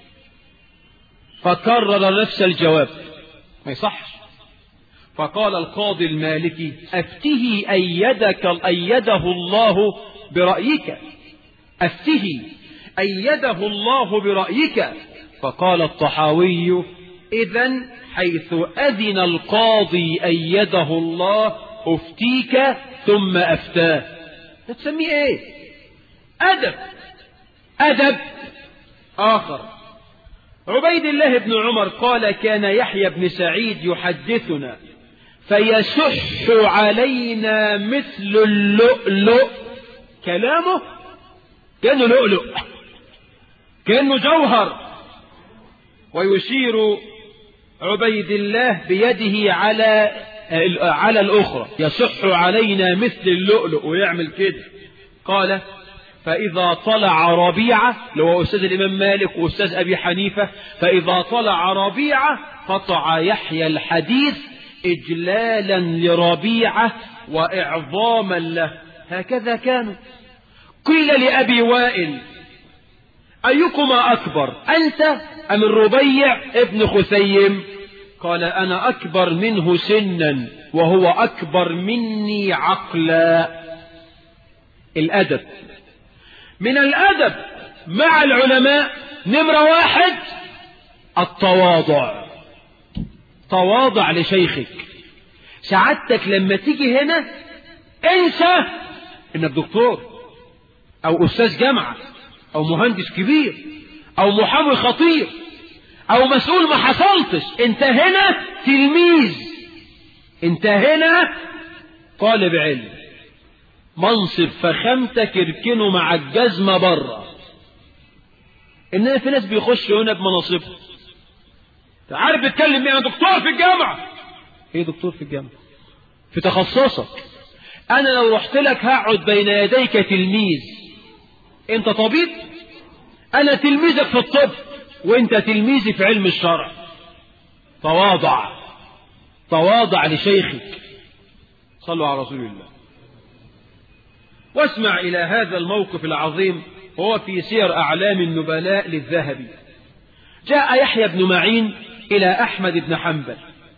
فكرر نفس الجواب ما يصحش فقال القاضي المالكي أفته أيدك أيده الله برأيك أفته أيده الله برأيك فقال الطحاوي إذا حيث أذن القاضي أيده الله أفتيك ثم أفتاه تسميه إيه أدب أدب آخر عبيد الله بن عمر قال كان يحيى بن سعيد يحدثنا فيسح علينا مثل اللؤلؤ كلامه كأنه لؤلؤ كأنه جوهر ويشير عبيد الله بيده على على الأخرى يصح علينا مثل اللؤلؤ ويعمل كده قال فإذا طلع ربيعة لو أستاذ الإمام مالك وأستاذ أبي حنيفة فإذا طلع ربيعة قطع يحيى الحديث إجلالا لربيعة وإعظاما له هكذا كانوا قيل لأبي وائل أيكما أكبر أنت أم الربيع ابن خثيم قال أنا أكبر منه سنا وهو أكبر مني عقلا الأدب من الأدب مع العلماء نمرة واحد التواضع تواضع لشيخك سعادتك لما تيجي هنا انسى انك دكتور او استاذ جامعة او مهندس كبير او محامي خطير او مسؤول ما حصلتش انت هنا تلميذ انت هنا طالب علم منصب فخامتك اركنه مع الجزمة بره انما في ناس بيخشوا هنا بمناصبهم عارف بتكلم مين انا دكتور في الجامعة ايه دكتور في الجامعة في تخصصك أنا لو رحت لك هقعد بين يديك تلميذ أنت طبيب أنا تلميذك في الطب وأنت تلميذي في علم الشرع تواضع تواضع لشيخك صلوا على رسول الله واسمع إلى هذا الموقف العظيم وهو في سير أعلام النبلاء للذهبي جاء يحيى بن معين إلى أحمد بن حنبل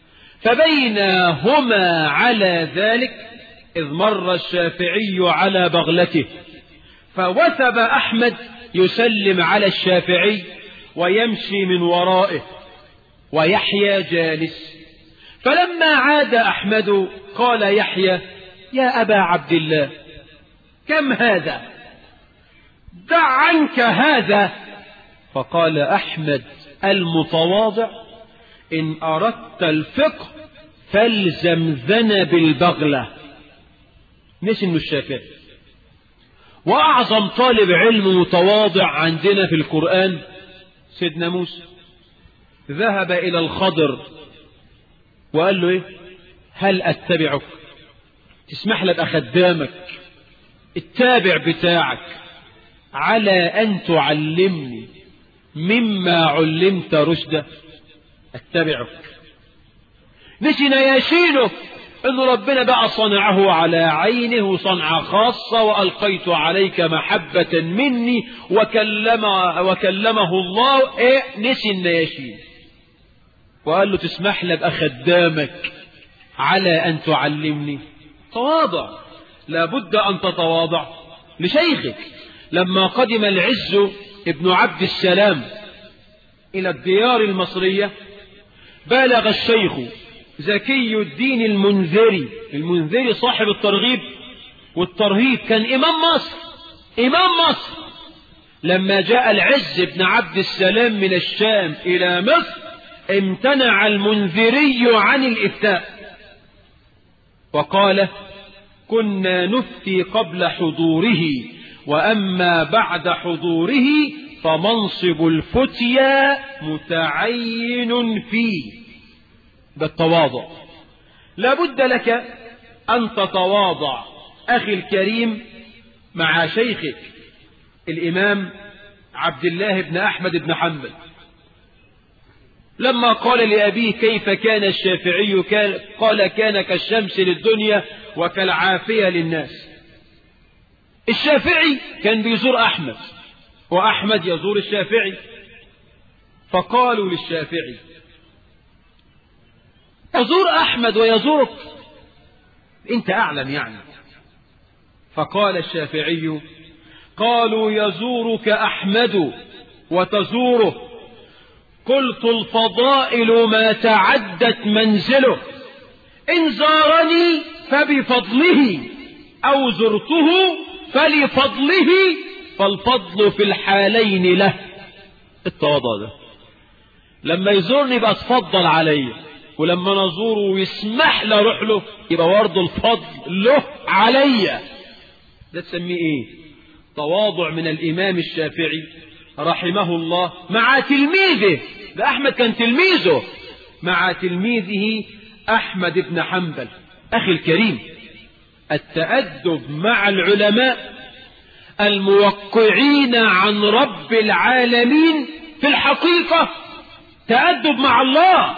فبينهما على ذلك إذ مر الشافعي على بغلته فوثب أحمد يسلم على الشافعي ويمشي من ورائه ويحيى جالس فلما عاد أحمد قال يحيى يا أبا عبد الله كم هذا دع عنك هذا فقال أحمد المتواضع إن أردت الفقه فالزم ذنب البغلة نسي انه الشافعي وأعظم طالب علم متواضع عندنا في القرآن سيدنا موسى ذهب إلى الخضر وقال له إيه هل أتبعك تسمح لك أخدامك التابع بتاعك على أن تعلمني مما علمت رشدا اتبعك نسي نياشينه ان ربنا بقى صنعه على عينه صنعة خاصة وألقيت عليك محبة مني وكلم وكلمه الله ايه نسي النياشين وقال له تسمح لي ابقى خدامك على أن تعلمني تواضع لابد أن تتواضع لشيخك لما قدم العز ابن عبد السلام إلى الديار المصرية بالغ الشيخ زكي الدين المنذري المنذري صاحب الترغيب والترهيب كان إمام مصر إمام مصر لما جاء العز بن عبد السلام من الشام إلى مصر امتنع المنذري عن الإفتاء وقال كنا نفتي قبل حضوره وأما بعد حضوره فمنصب الفتيا متعين فيه بالتواضع لابد لك أن تتواضع أخي الكريم مع شيخك الإمام عبد الله بن أحمد بن حنبل لما قال لأبيه كيف كان الشافعي كان قال كان كالشمس للدنيا وكالعافية للناس الشافعي كان بيزور أحمد وأحمد يزور الشافعي فقالوا للشافعي يزور أحمد ويزورك أنت أعلم يعني فقال الشافعي قالوا يزورك أحمد وتزوره قلت الفضائل ما تعدت منزله إن زارني فبفضله أو زرته فلفضله فالفضل في الحالين له التواضع ده لما يزورني يبقى اتفضل عليا ولما نزوره ويسمح لي اروح له يبقى برضه الفضل له عليا ده تسميه ايه تواضع من الامام الشافعي رحمه الله مع تلميذه ده احمد كان تلميذه مع تلميذه احمد بن حنبل اخي الكريم التأدب مع العلماء الموقعين عن رب العالمين في الحقيقة تأدب مع الله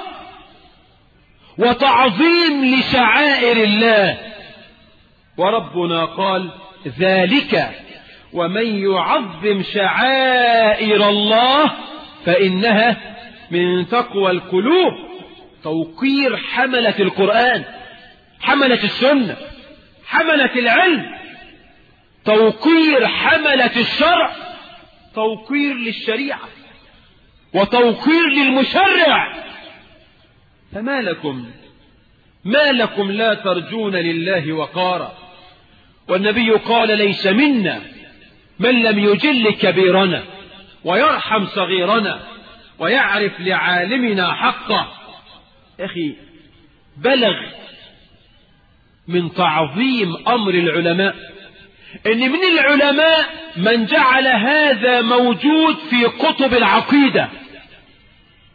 وتعظيم لشعائر الله وربنا قال ذلك ومن يعظم شعائر الله فإنها من تقوى القلوب توقير حملة القرآن حملة السنة حملة العلم توقير حملة الشرع توقير للشريعة وتوقير للمشرع فما لكم ما لكم لا ترجون لله وقارا والنبي قال ليس منا من لم يجل كبيرنا ويرحم صغيرنا ويعرف لعالمنا حقه أخي بلغ من تعظيم أمر العلماء إن من العلماء من جعل هذا موجود في كتب العقيدة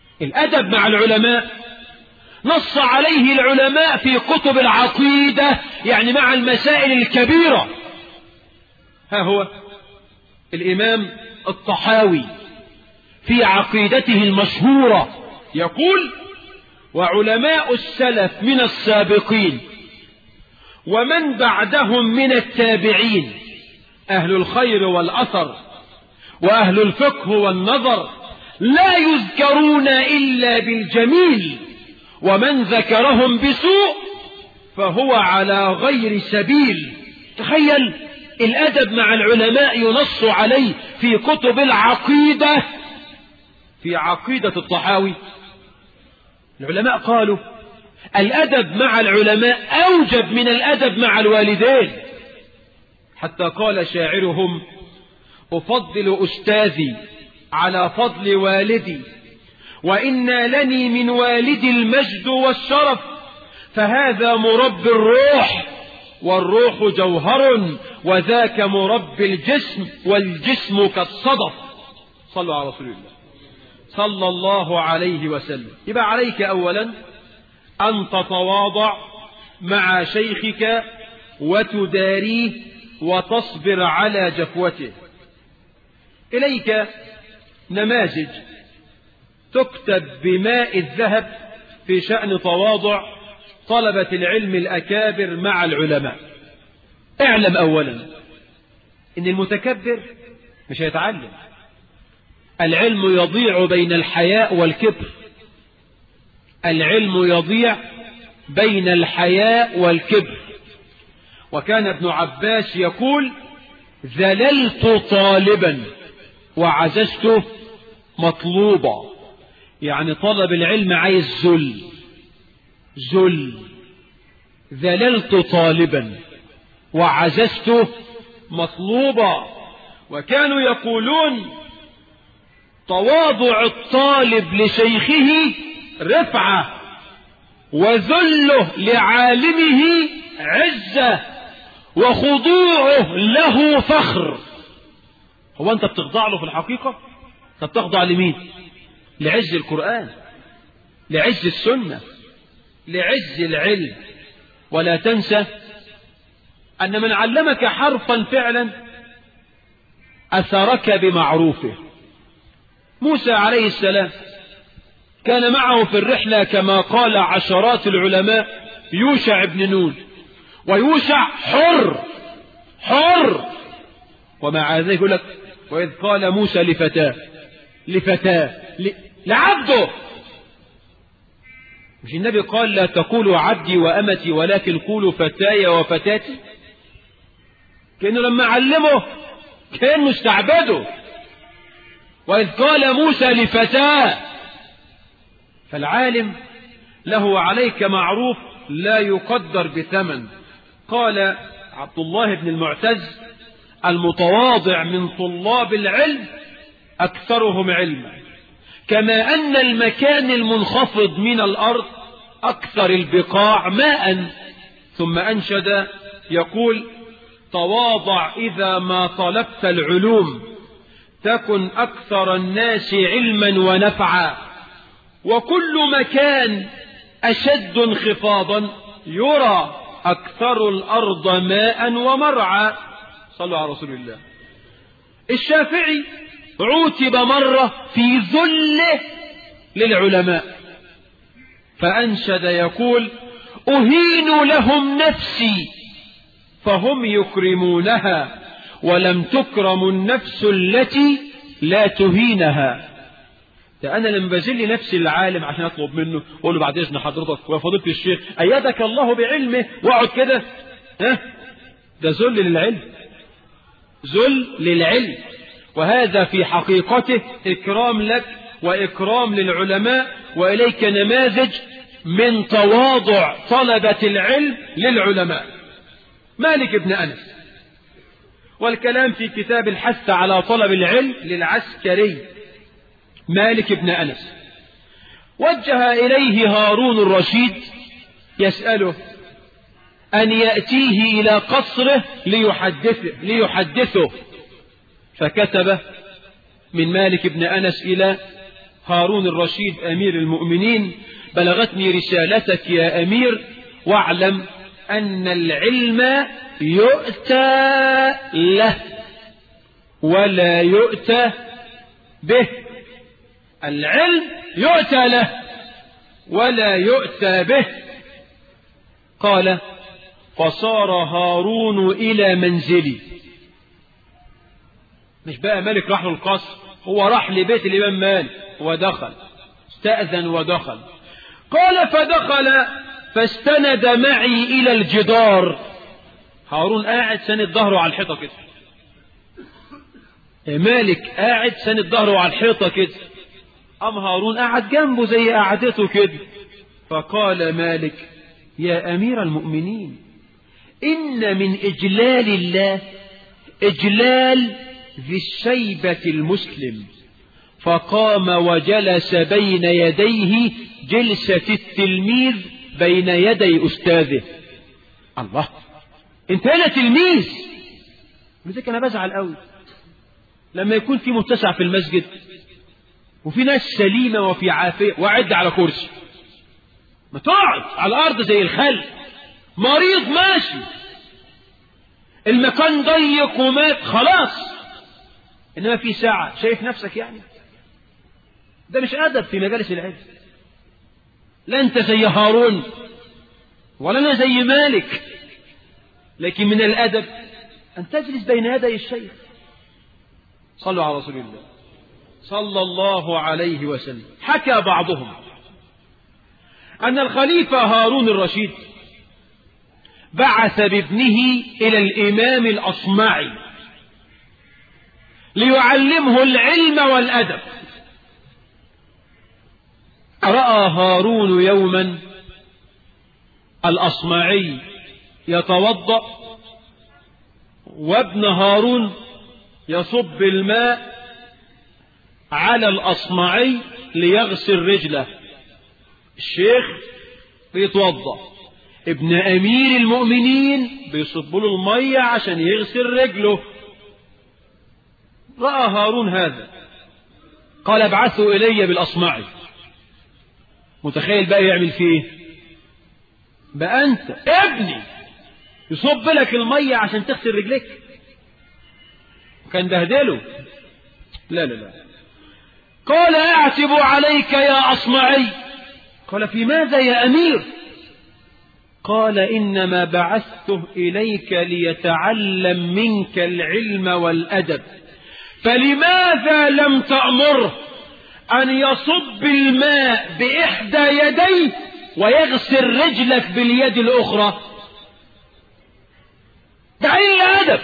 الأدب مع العلماء نص عليه العلماء في كتب العقيدة يعني مع المسائل الكبيرة ها هو الإمام الطحاوي في عقيدته المشهورة يقول وعلماء السلف من السابقين ومن بعدهم من التابعين أهل الخير والأثر وأهل الفقه والنظر لا يذكرون إلا بالجميل ومن ذكرهم بسوء فهو على غير سبيل تخيل الأدب مع العلماء ينص عليه في كتب العقيدة في عقيدة الطحاوي العلماء قالوا الأدب مع العلماء أوجب من الأدب مع الوالدين حتى قال شاعرهم أفضل أستاذي على فضل والدي وإن لني من والدي المجد والشرف فهذا مربي الروح والروح جوهر وذاك مربي الجسم والجسم كالصدف صلوا على رسول الله صلى الله عليه وسلم يبقى عليك أولا أن تتواضع مع شيخك وتداريه وتصبر على جفوته إليك نماذج تكتب بماء الذهب في شأن تواضع طلبة العلم الأكابر مع العلماء اعلم أولا إن المتكبر مش هيتعلم العلم يضيع بين الحياء والكبر العلم يضيع بين الحياء والكبر وكان ابن عباس يقول ذللت طالبا وعززت مطلوبا يعني طلب العلم عايز ذل ذل ذللت طالبا وعززت مطلوبا وكانوا يقولون تواضع الطالب لشيخه رفعة وذله لعالمه عزة وخضوعه له فخر هو أنت بتخضع له في الحقيقة طب تخضع لمين لعز القرآن لعز السنة لعز العلم ولا تنسى أن من علمك حرفا فعلا أثرك بمعروفه موسى عليه السلام كان معه في الرحلة كما قال عشرات العلماء يوشع بن نون ويوشع حر حر ومع ذلك يقول لك وإذ قال موسى لفتاه لفتاه ل... لعبده مش النبي قال لا تقولوا عبدي وأمتي ولكن قولوا فتاي وفتاتي كأنه لما علمه كأنه استعبده وإذ قال موسى لفتاه فالعالم له عليك معروف لا يقدر بثمن قال عبد الله بن المعتز المتواضع من طلاب العلم أكثرهم علما كما أن المكان المنخفض من الأرض أكثر البقاع ماء ثم أنشد يقول تواضع إذا ما طلبت العلوم تكن أكثر الناس علما ونفعا وكل مكان أشد انخفاضا يرى أكثر الأرض ماء ومرعى صلوا على رسول الله الشافعي عوتب مرة في ذله للعلماء فأنشد يقول أهين لهم نفسي فهم يكرمونها ولم تكرم النفس التي لا تهينها ده أنا لما بذل نفسي العالم عشان أطلب منه أقول له بعد إذن حضرتك ويا فضيلة الشيخ أيدك الله بعلمه واقعد كده ها ده ذل للعلم ذل للعلم وهذا في حقيقته إكرام لك وإكرام للعلماء وإليك نماذج من تواضع طلبة العلم للعلماء مالك بن أنس والكلام في كتاب الحث على طلب العلم للعسكري مالك بن أنس وجه إليه هارون الرشيد يسأله أن يأتيه إلى قصره ليحدثه, ليحدثه فكتب من مالك بن أنس إلى هارون الرشيد أمير المؤمنين بلغتني رسالتك يا أمير واعلم أن العلم يؤتى له ولا يؤتى به العلم يؤتى له ولا يؤتى به قال فصار هارون إلى منزلي مش بقى ملك راح له القصر هو راح لبيت الإمام مالك ودخل استأذن ودخل قال فدخل فاستند معي إلى الجدار هارون قاعد سند ظهره على الحيطة كده مالك قاعد سند ظهره على الحيطة كده أم هارون قاعد جنبه زي قعدته كده فقال مالك يا أمير المؤمنين إن من إجلال الله إجلال ذي الشيبة المسلم فقام وجلس بين يديه جلسة التلميذ بين يدي أستاذه الله انت هنا تلميذ لذلك أنا بزعل قوي لما يكون في متسع في المسجد وفي ناس سليمة وفي عافية وعد على كرسي ما تقعد على الأرض زي الخل مريض ماشي المكان ضيق ومات خلاص إنما في ساعة شايف نفسك يعني ده مش أدب في مجالس العلم لا أنت زي هارون ولا أنا زي مالك لكن من الأدب أن تجلس بين يدي الشيخ صلوا على رسول الله صلى الله عليه وسلم حكى بعضهم أن الخليفة هارون الرشيد بعث بابنه إلى الإمام الأصمعي ليعلمه العلم والأدب رأى هارون يوما الأصمعي يتوضأ وابن هارون يصب الماء على الأصمعي ليغسل رجله الشيخ بيتوضأ ابن أمير المؤمنين بيصب له المية عشان يغسل رجله رأى هارون هذا قال ابعثوا إلي بالأصمعي متخيل بقى يعمل فيه ايه بقى أنت ابني يصب لك المية عشان تغسل رجلك كان بهدله لا لا لا قال أعتب عليك يا أصمعي قال في ماذا يا أمير قال إنما بعثته إليك ليتعلم منك العلم والأدب فلماذا لم تأمره أن يصب الماء بإحدى يديه ويغسل رجلك باليد الأخرى ده عين أدب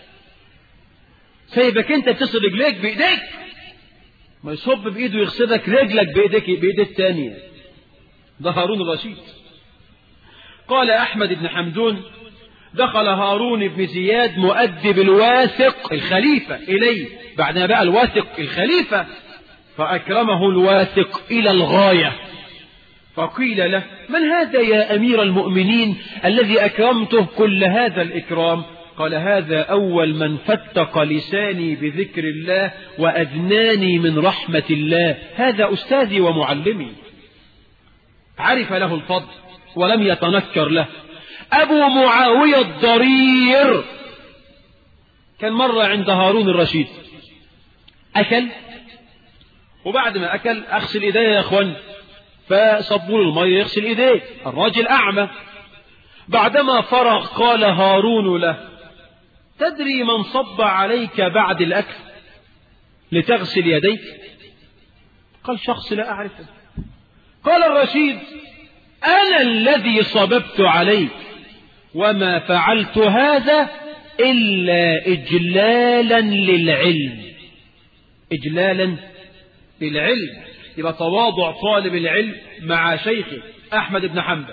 سيبك أنت تصل رجليك بإيديك ما يصب بإيده يغسلك رجلك بإيديك بإيد الثانية ده هارون الرشيد قال أحمد بن حمدون دخل هارون بن زياد مؤدب الواثق الخليفة إليه بعدما بقى الواثق الخليفة فأكرمه الواثق إلى الغاية فقيل له من هذا يا أمير المؤمنين الذي أكرمته كل هذا الإكرام قال هذا أول من فتق لساني بذكر الله وأدناني من رحمة الله هذا أستاذي ومعلمي عرف له الفضل ولم يتنكر له أبو معاوية الضرير كان مرة عند هارون الرشيد أكل وبعد ما أكل أغسل إيديه يا أخوان فصبوا له المية يغسل إيديه الراجل أعمى بعدما فرغ قال هارون له تدري من صب عليك بعد الأكل لتغسل يديك قال شخص لا أعرفه قال الرشيد أنا الذي صببت عليك وما فعلت هذا إلا إجلالا للعلم إجلالا للعلم يبقى تواضع طالب العلم مع شيخه أحمد بن حنبل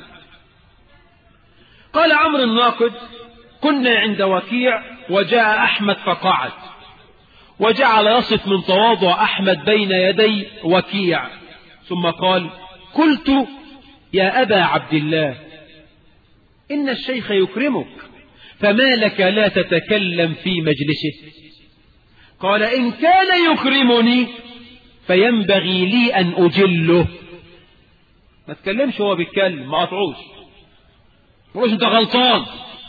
قال عمرو الناقد كنا عند وكيع وجاء أحمد فقعد وجعل يصف من تواضع أحمد بين يدي وكيع ثم قال قلت يا أبا عبد الله إن الشيخ يكرمك فما لك لا تتكلم في مجلسه قال إن كان يكرمني فينبغي لي أن أجله ما تكلمش هو بيتكلم ما قطعوش مش انت غلطان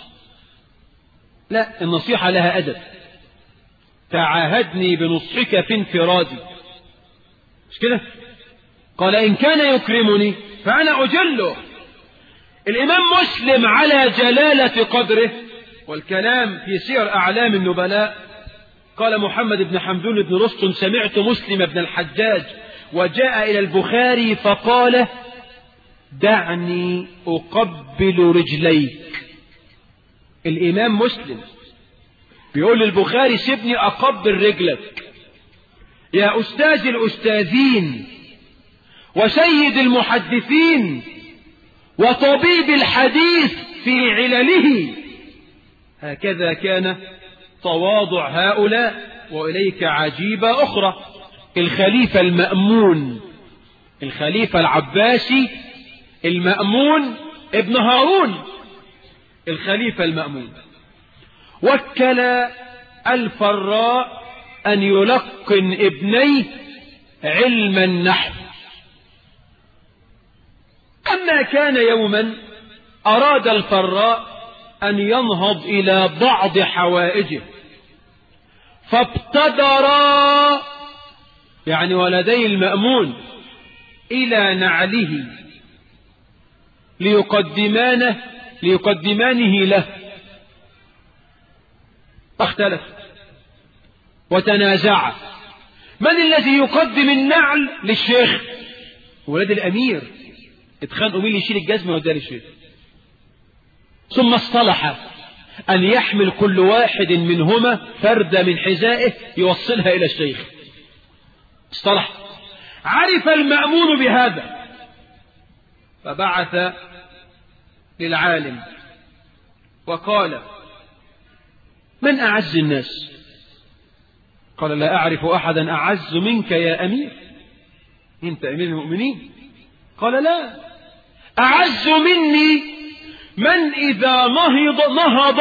لا النصيحة لها أدب تعاهدني بنصحك في انفرادي مش كده قال إن كان يكرمني فأنا أجله الإمام مسلم على جلالة قدره والكلام في سير أعلام النبلاء قال محمد بن حمدون بن رستم سمعت مسلم بن الحجاج وجاء إلى البخاري فقال دعني أقبل رجليك الإمام مسلم بيقول للبخاري سيبني أقبل رجلك يا أستاذ الأستاذين وسيد المحدثين وطبيب الحديث في علله هكذا كان تواضع هؤلاء وإليك عجيبة أخرى الخليفة المأمون الخليفة العباسي المأمون ابن هارون الخليفة المأمون وكل الفراء أن يلقن ابنيه علم النحو أما كان يوما أراد الفراء أن ينهض إلى بعض حوائجه فابتدرا يعني ولدي المأمون إلى نعله ليقدمانه ليقدمانه له فاختلف وتنازع من الذي يقدم النعل للشيخ ولد الأمير اتخانقوا مين يشيل الجزمة وده للشيخ ثم اصطلح أن يحمل كل واحد منهما فردة من حذائه يوصلها إلى الشيخ اصطلح عرف المأمون بهذا فبعث للعالم وقال من أعز الناس قال لا أعرف أحدا أعز منك يا أمير أنت أمير المؤمنين قال لا أعز مني من إذا نهض نهض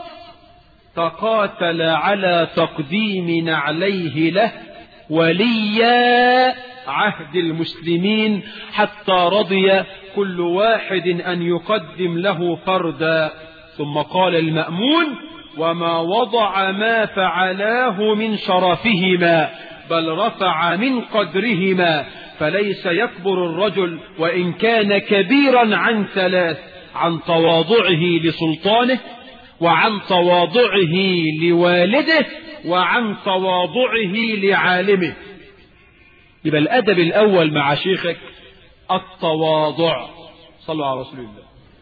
تقاتل على تقديم نعليه له وليا عهد المسلمين حتى رضي كل واحد أن يقدم له فردا ثم قال المأمون وما وضع ما فعلاه من شرفهما بل رفع من قدرهما فليس يكبر الرجل وإن كان كبيرا عن ثلاث عن تواضعه لسلطانه وعن تواضعه لوالده وعن تواضعه لعالمه يبقى الأدب الأول مع شيخك التواضع صلوا على رسول الله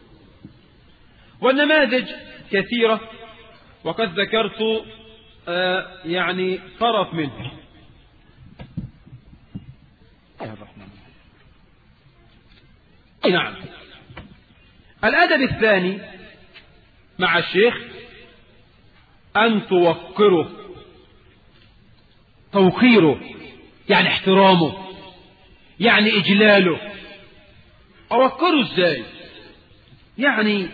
والنماذج كثيرة وقد ذكرت آه يعني طرف منه نعم الأدب الثاني مع الشيخ أن توقره توقيره يعني احترامه يعني إجلاله أوقره ازاي يعني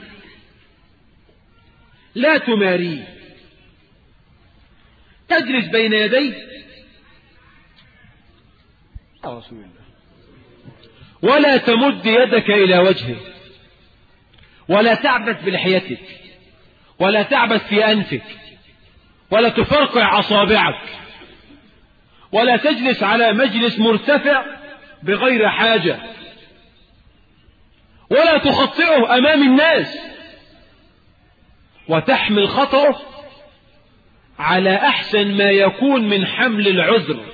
لا تماريه تجلس بين يديه رسول الله ولا تمد يدك إلى وجهه ولا تعبث بلحيتك ولا تعبث في أنفك ولا تفرقع أصابعك ولا تجلس على مجلس مرتفع بغير حاجة ولا تخطئه أمام الناس وتحمل خطأه على أحسن ما يكون من حمل العذر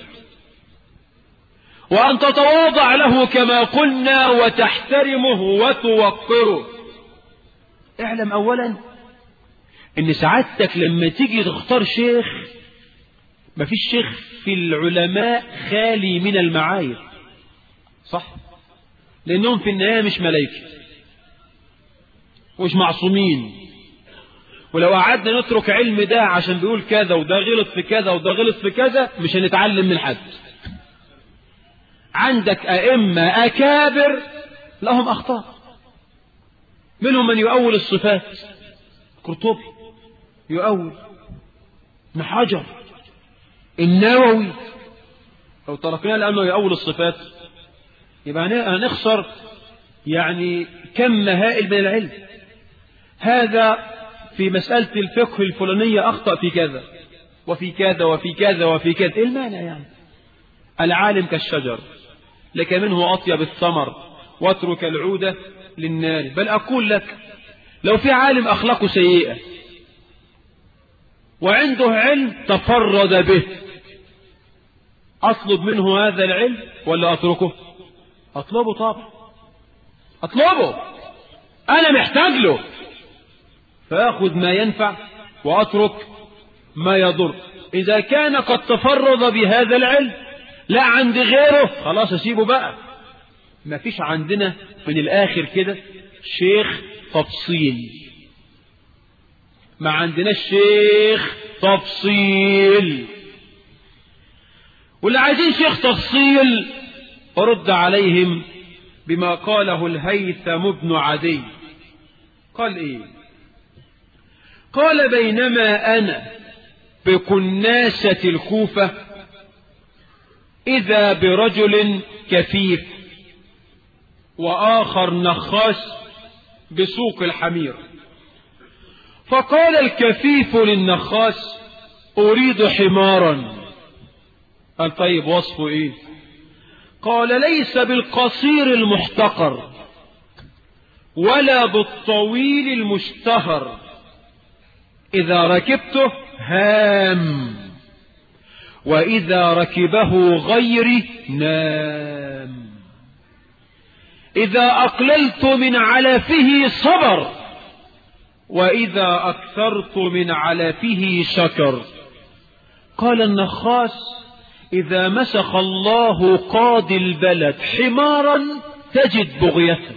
وأن تتواضع له كما قلنا وتحترمه وتوقره اعلم أولا ان سعادتك لما تيجي تختار شيخ مفيش شيخ في العلماء خالي من المعايير صح لأنهم في النهاية مش ملايكة ومش معصومين ولو قعدنا نترك علم ده عشان بيقول كذا وده غلط في كذا وده غلط في كذا مش هنتعلم من حد عندك أئمة أكابر لهم أخطاء منهم من يؤول الصفات قرطبي يؤول ابن حجر النووي لو تركناه لأنه يؤول الصفات يبقى هنخسر يعني كم هائل من العلم هذا في مسألة الفقه الفلانية أخطأ في كذا وفي كذا وفي كذا وفي كذا إيه المانع يعني العالم كالشجر لك منه أطيب الثمر واترك العودة للنار بل أقول لك لو في عالم أخلاقه سيئة وعنده علم تفرد به أطلب منه هذا العلم ولا أتركه أطلبه طبعا أطلبه أنا محتاج له فأخذ ما ينفع وأترك ما يضر إذا كان قد تفرد بهذا العلم لا عند غيره خلاص أسيبه بقى ما فيش عندنا من الآخر كده شيخ تفصيل ما عندناش شيخ تفصيل واللي عايزين شيخ تفصيل رد عليهم بما قاله الهيثم بن عدي قال ايه قال بينما انا بكناسة الكوفة اذا برجل كفيف واخر نخاس بسوق الحمير فقال الكفيف للنخاس اريد حمارا قال طيب وصفه ايه قال ليس بالقصير المحتقر ولا بالطويل المشتهر إذا ركبته هام وإذا ركبه غيري نام إذا أقللت من علفه صبر وإذا أكثرت من علفه شكر قال النخاس إذا مسخ الله قاضي البلد حمارا تجد بغيتك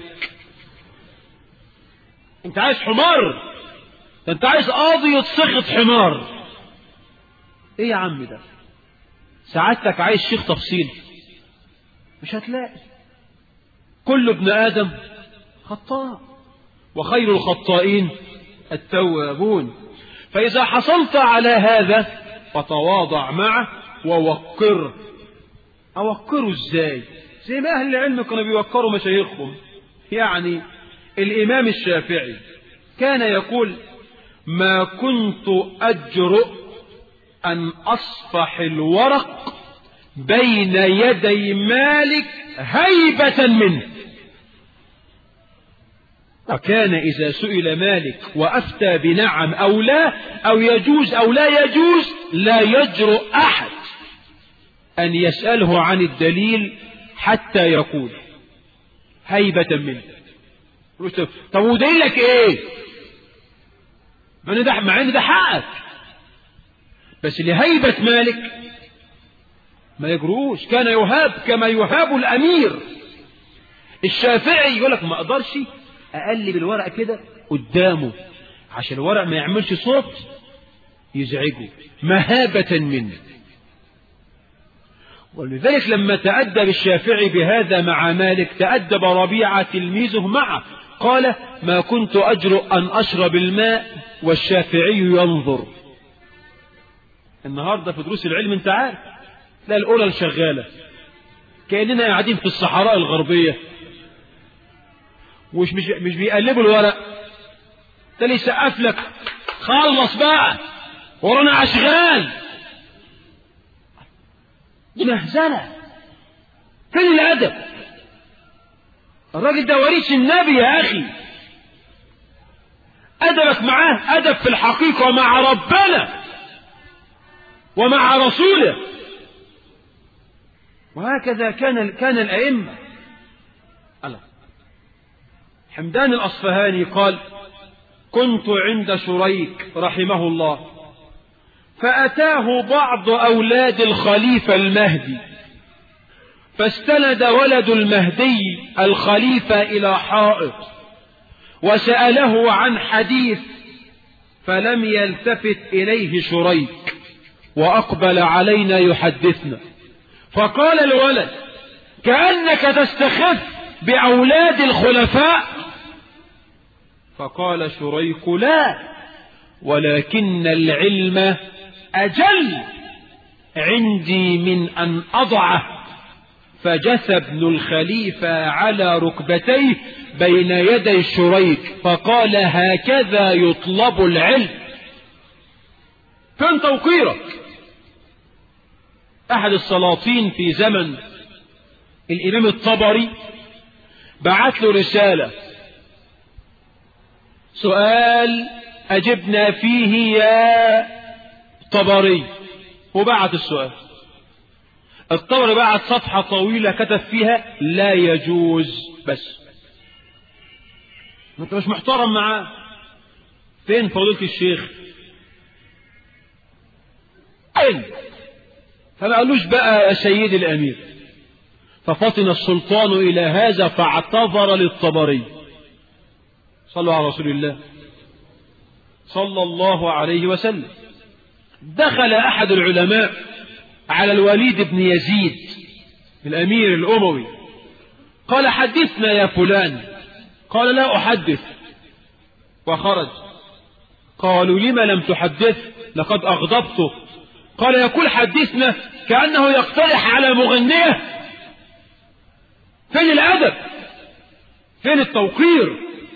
انت عايز حمار انت عايز قاضي يتسخط حمار ايه يا عم ده سعادتك عايز شيخ تفصيل مش هتلاقي كل ابن آدم خطاء وخير الخطائين التوابون فإذا حصلت على هذا فتواضع معه ووقره أوقره ازاي زي ما أهل العلم كانوا بيوقروا مشايخهم يعني الإمام الشافعي كان يقول ما كنت أجرؤ أن أصفح الورق بين يدي مالك هيبة منه وكان إذا سئل مالك وأفتى بنعم أو لا أو يجوز أو لا يجوز لا يجرؤ أحد أن يسأله عن الدليل حتى يقول هيبة منه طب ودليل لك ايه مع ده مع ان ده حقك بس لهيبة مالك ما يجروش كان يهاب كما يهاب الأمير الشافعي يقول لك ما أقدرش أقلب الورق كده قدامه عشان الورق ما يعملش صوت يزعجه مهابة منه ولذلك لما تأدب الشافعي بهذا مع مالك تأدب ربيعة تلميذه معه قال ما كنت أجرؤ أن أشرب الماء والشافعي ينظر النهاردة في دروس العلم انت عارف تلاقي الأولى الشغالة كأننا قاعدين في الصحراء الغربية ومش مش, مش بيقلبوا الورق تلاقي يسقف لك خلص بقى ورانا أشغال دي مهزلة فين الأدب الراجل ده وريث النبي يا أخي أدبك معاه أدب في الحقيقة ومع ربنا ومع رسوله وهكذا كان كان الأئمة الله حمدان الأصفهاني قال كنت عند شريك رحمه الله فأتاه بعض أولاد الخليفة المهدي فاستند ولد المهدي الخليفة إلى حائط وسأله عن حديث فلم يلتفت إليه شريك وأقبل علينا يحدثنا فقال الولد كأنك تستخف بأولاد الخلفاء فقال شريك لا ولكن العلم أجل عندي من أن أضعه فجث ابن الخليفة على ركبتيه بين يدي شريك فقال هكذا يطلب العلم كان توقيرك أحد السلاطين في زمن الإمام الطبري بعت له رسالة سؤال أجبنا فيه يا طبري وبعت السؤال الطبري بعت صفحة طويلة كتب فيها لا يجوز بس انت مش محترم معاه فين فضيلة الشيخ أين فما قالوش بقى يا سيدي الأمير ففطن السلطان إلى هذا فاعتذر للطبري صلوا على رسول الله صلى الله عليه وسلم دخل أحد العلماء على الوليد بن يزيد الأمير الأموي قال حدثنا يا فلان قال لا أحدث وخرج قالوا لم لم تحدث لقد أغضبته قال يقول حدثنا كأنه يقترح على مغنية فين الأدب فين التوقير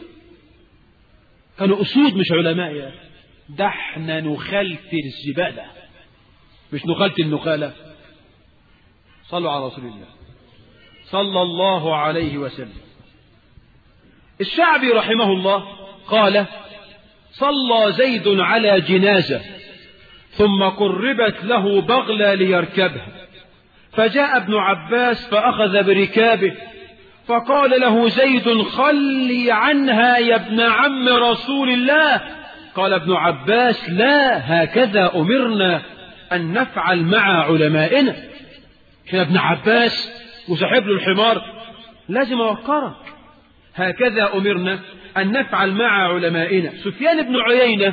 كانوا أسود مش علماء يا ده احنا نخلت الزبالة مش نخلت النخالة صلوا على رسول الله صلى الله عليه وسلم الشعبي رحمه الله قال صلى زيد على جنازة ثم قربت له بغلة ليركبها فجاء ابن عباس فأخذ بركابه فقال له زيد خلي عنها يا ابن عم رسول الله قال ابن عباس لا هكذا أمرنا أن نفعل مع علمائنا كان ابن عباس وصاحب له الحمار لازم أوقرك هكذا أمرنا أن نفعل مع علمائنا سفيان بن عيينة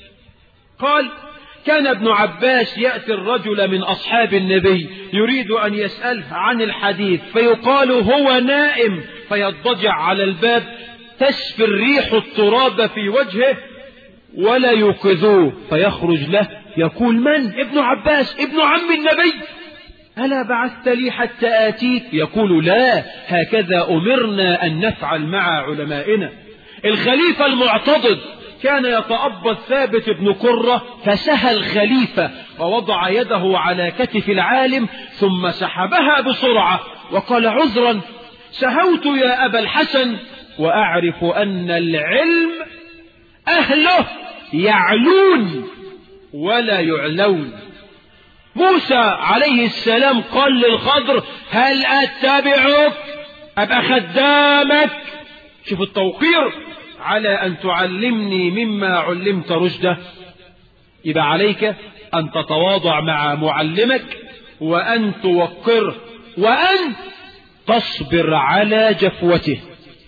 قال كان ابن عباس يأتي الرجل من أصحاب النبي يريد أن يسأله عن الحديث فيقال هو نائم فيضجع على الباب تشفي الريح التراب في وجهه ولا يوقظوه فيخرج له يقول من ابن عباس ابن عم النبي ألا بعثت لي حتى آتيك يقول لا هكذا أمرنا أن نفعل مع علمائنا الخليفة المعتضد كان يتأبى ثابت بن قرة فسهى الخليفة ووضع يده على كتف العالم ثم سحبها بسرعة وقال عذرا سهوت يا أبا الحسن وأعرف أن العلم أهله يعلون ولا يعلون موسى عليه السلام قال للخضر هل أتبعك أبقى خدامك شوف التوقير على أن تعلمني مما علمت رشده يبقى عليك أن تتواضع مع معلمك وأن توقره وأن تصبر على جفوته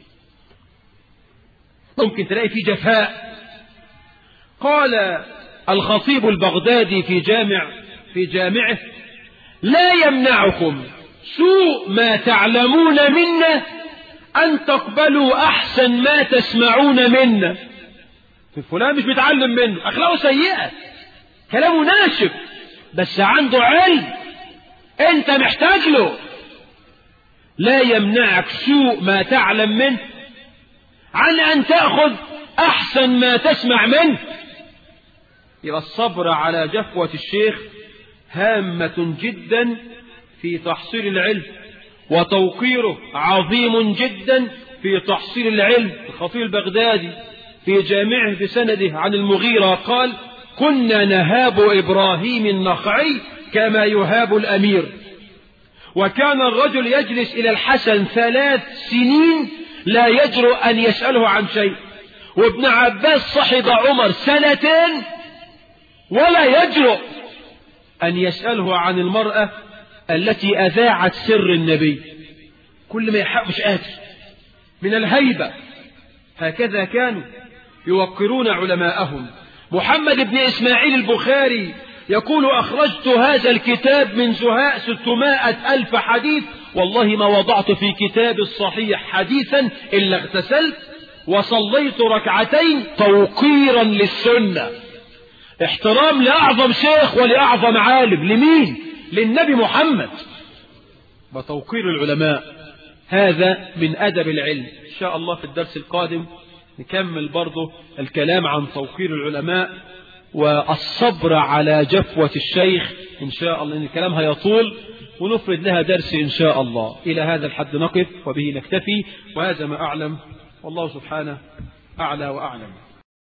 ممكن تلاقي في جفاء قال الخطيب البغدادي في جامع في جامعه لا يمنعكم سوء ما تعلمون منا أن تقبلوا أحسن ما تسمعون منا فلان مش بيتعلم منه أخلاقه سيئة كلامه ناشف بس عنده علم أنت محتاج له لا يمنعك سوء ما تعلم منه عن أن تأخذ أحسن ما تسمع منه يبقى الصبر على جفوة الشيخ هامة جدا في تحصيل العلم وتوقيره عظيم جدا في تحصيل العلم الخطيب البغدادي في جامعه بسنده عن المغيرة قال كنا نهاب إبراهيم النخعي كما يهاب الأمير وكان الرجل يجلس إلى الحسن ثلاث سنين لا يجرؤ أن يسأله عن شيء وابن عباس صحب عمر سنتين ولا يجرؤ أن يسأله عن المرأة التي أذاعت سر النبي كل ما يحق مش قادر من الهيبة هكذا كانوا يوقرون علماءهم محمد بن إسماعيل البخاري يقول أخرجت هذا الكتاب من زهاء ستمائة ألف حديث والله ما وضعت في كتاب الصحيح حديثا إلا اغتسلت وصليت ركعتين توقيرا للسنة احترام لأعظم شيخ ولأعظم عالم لمين للنبي محمد وتوقير العلماء هذا من أدب العلم إن شاء الله في الدرس القادم نكمل برضه الكلام عن توقير العلماء والصبر على جفوة الشيخ إن شاء الله إن الكلام هيطول ونفرد لها درس إن شاء الله إلى هذا الحد نقف وبه نكتفي وهذا ما أعلم والله سبحانه أعلى وأعلم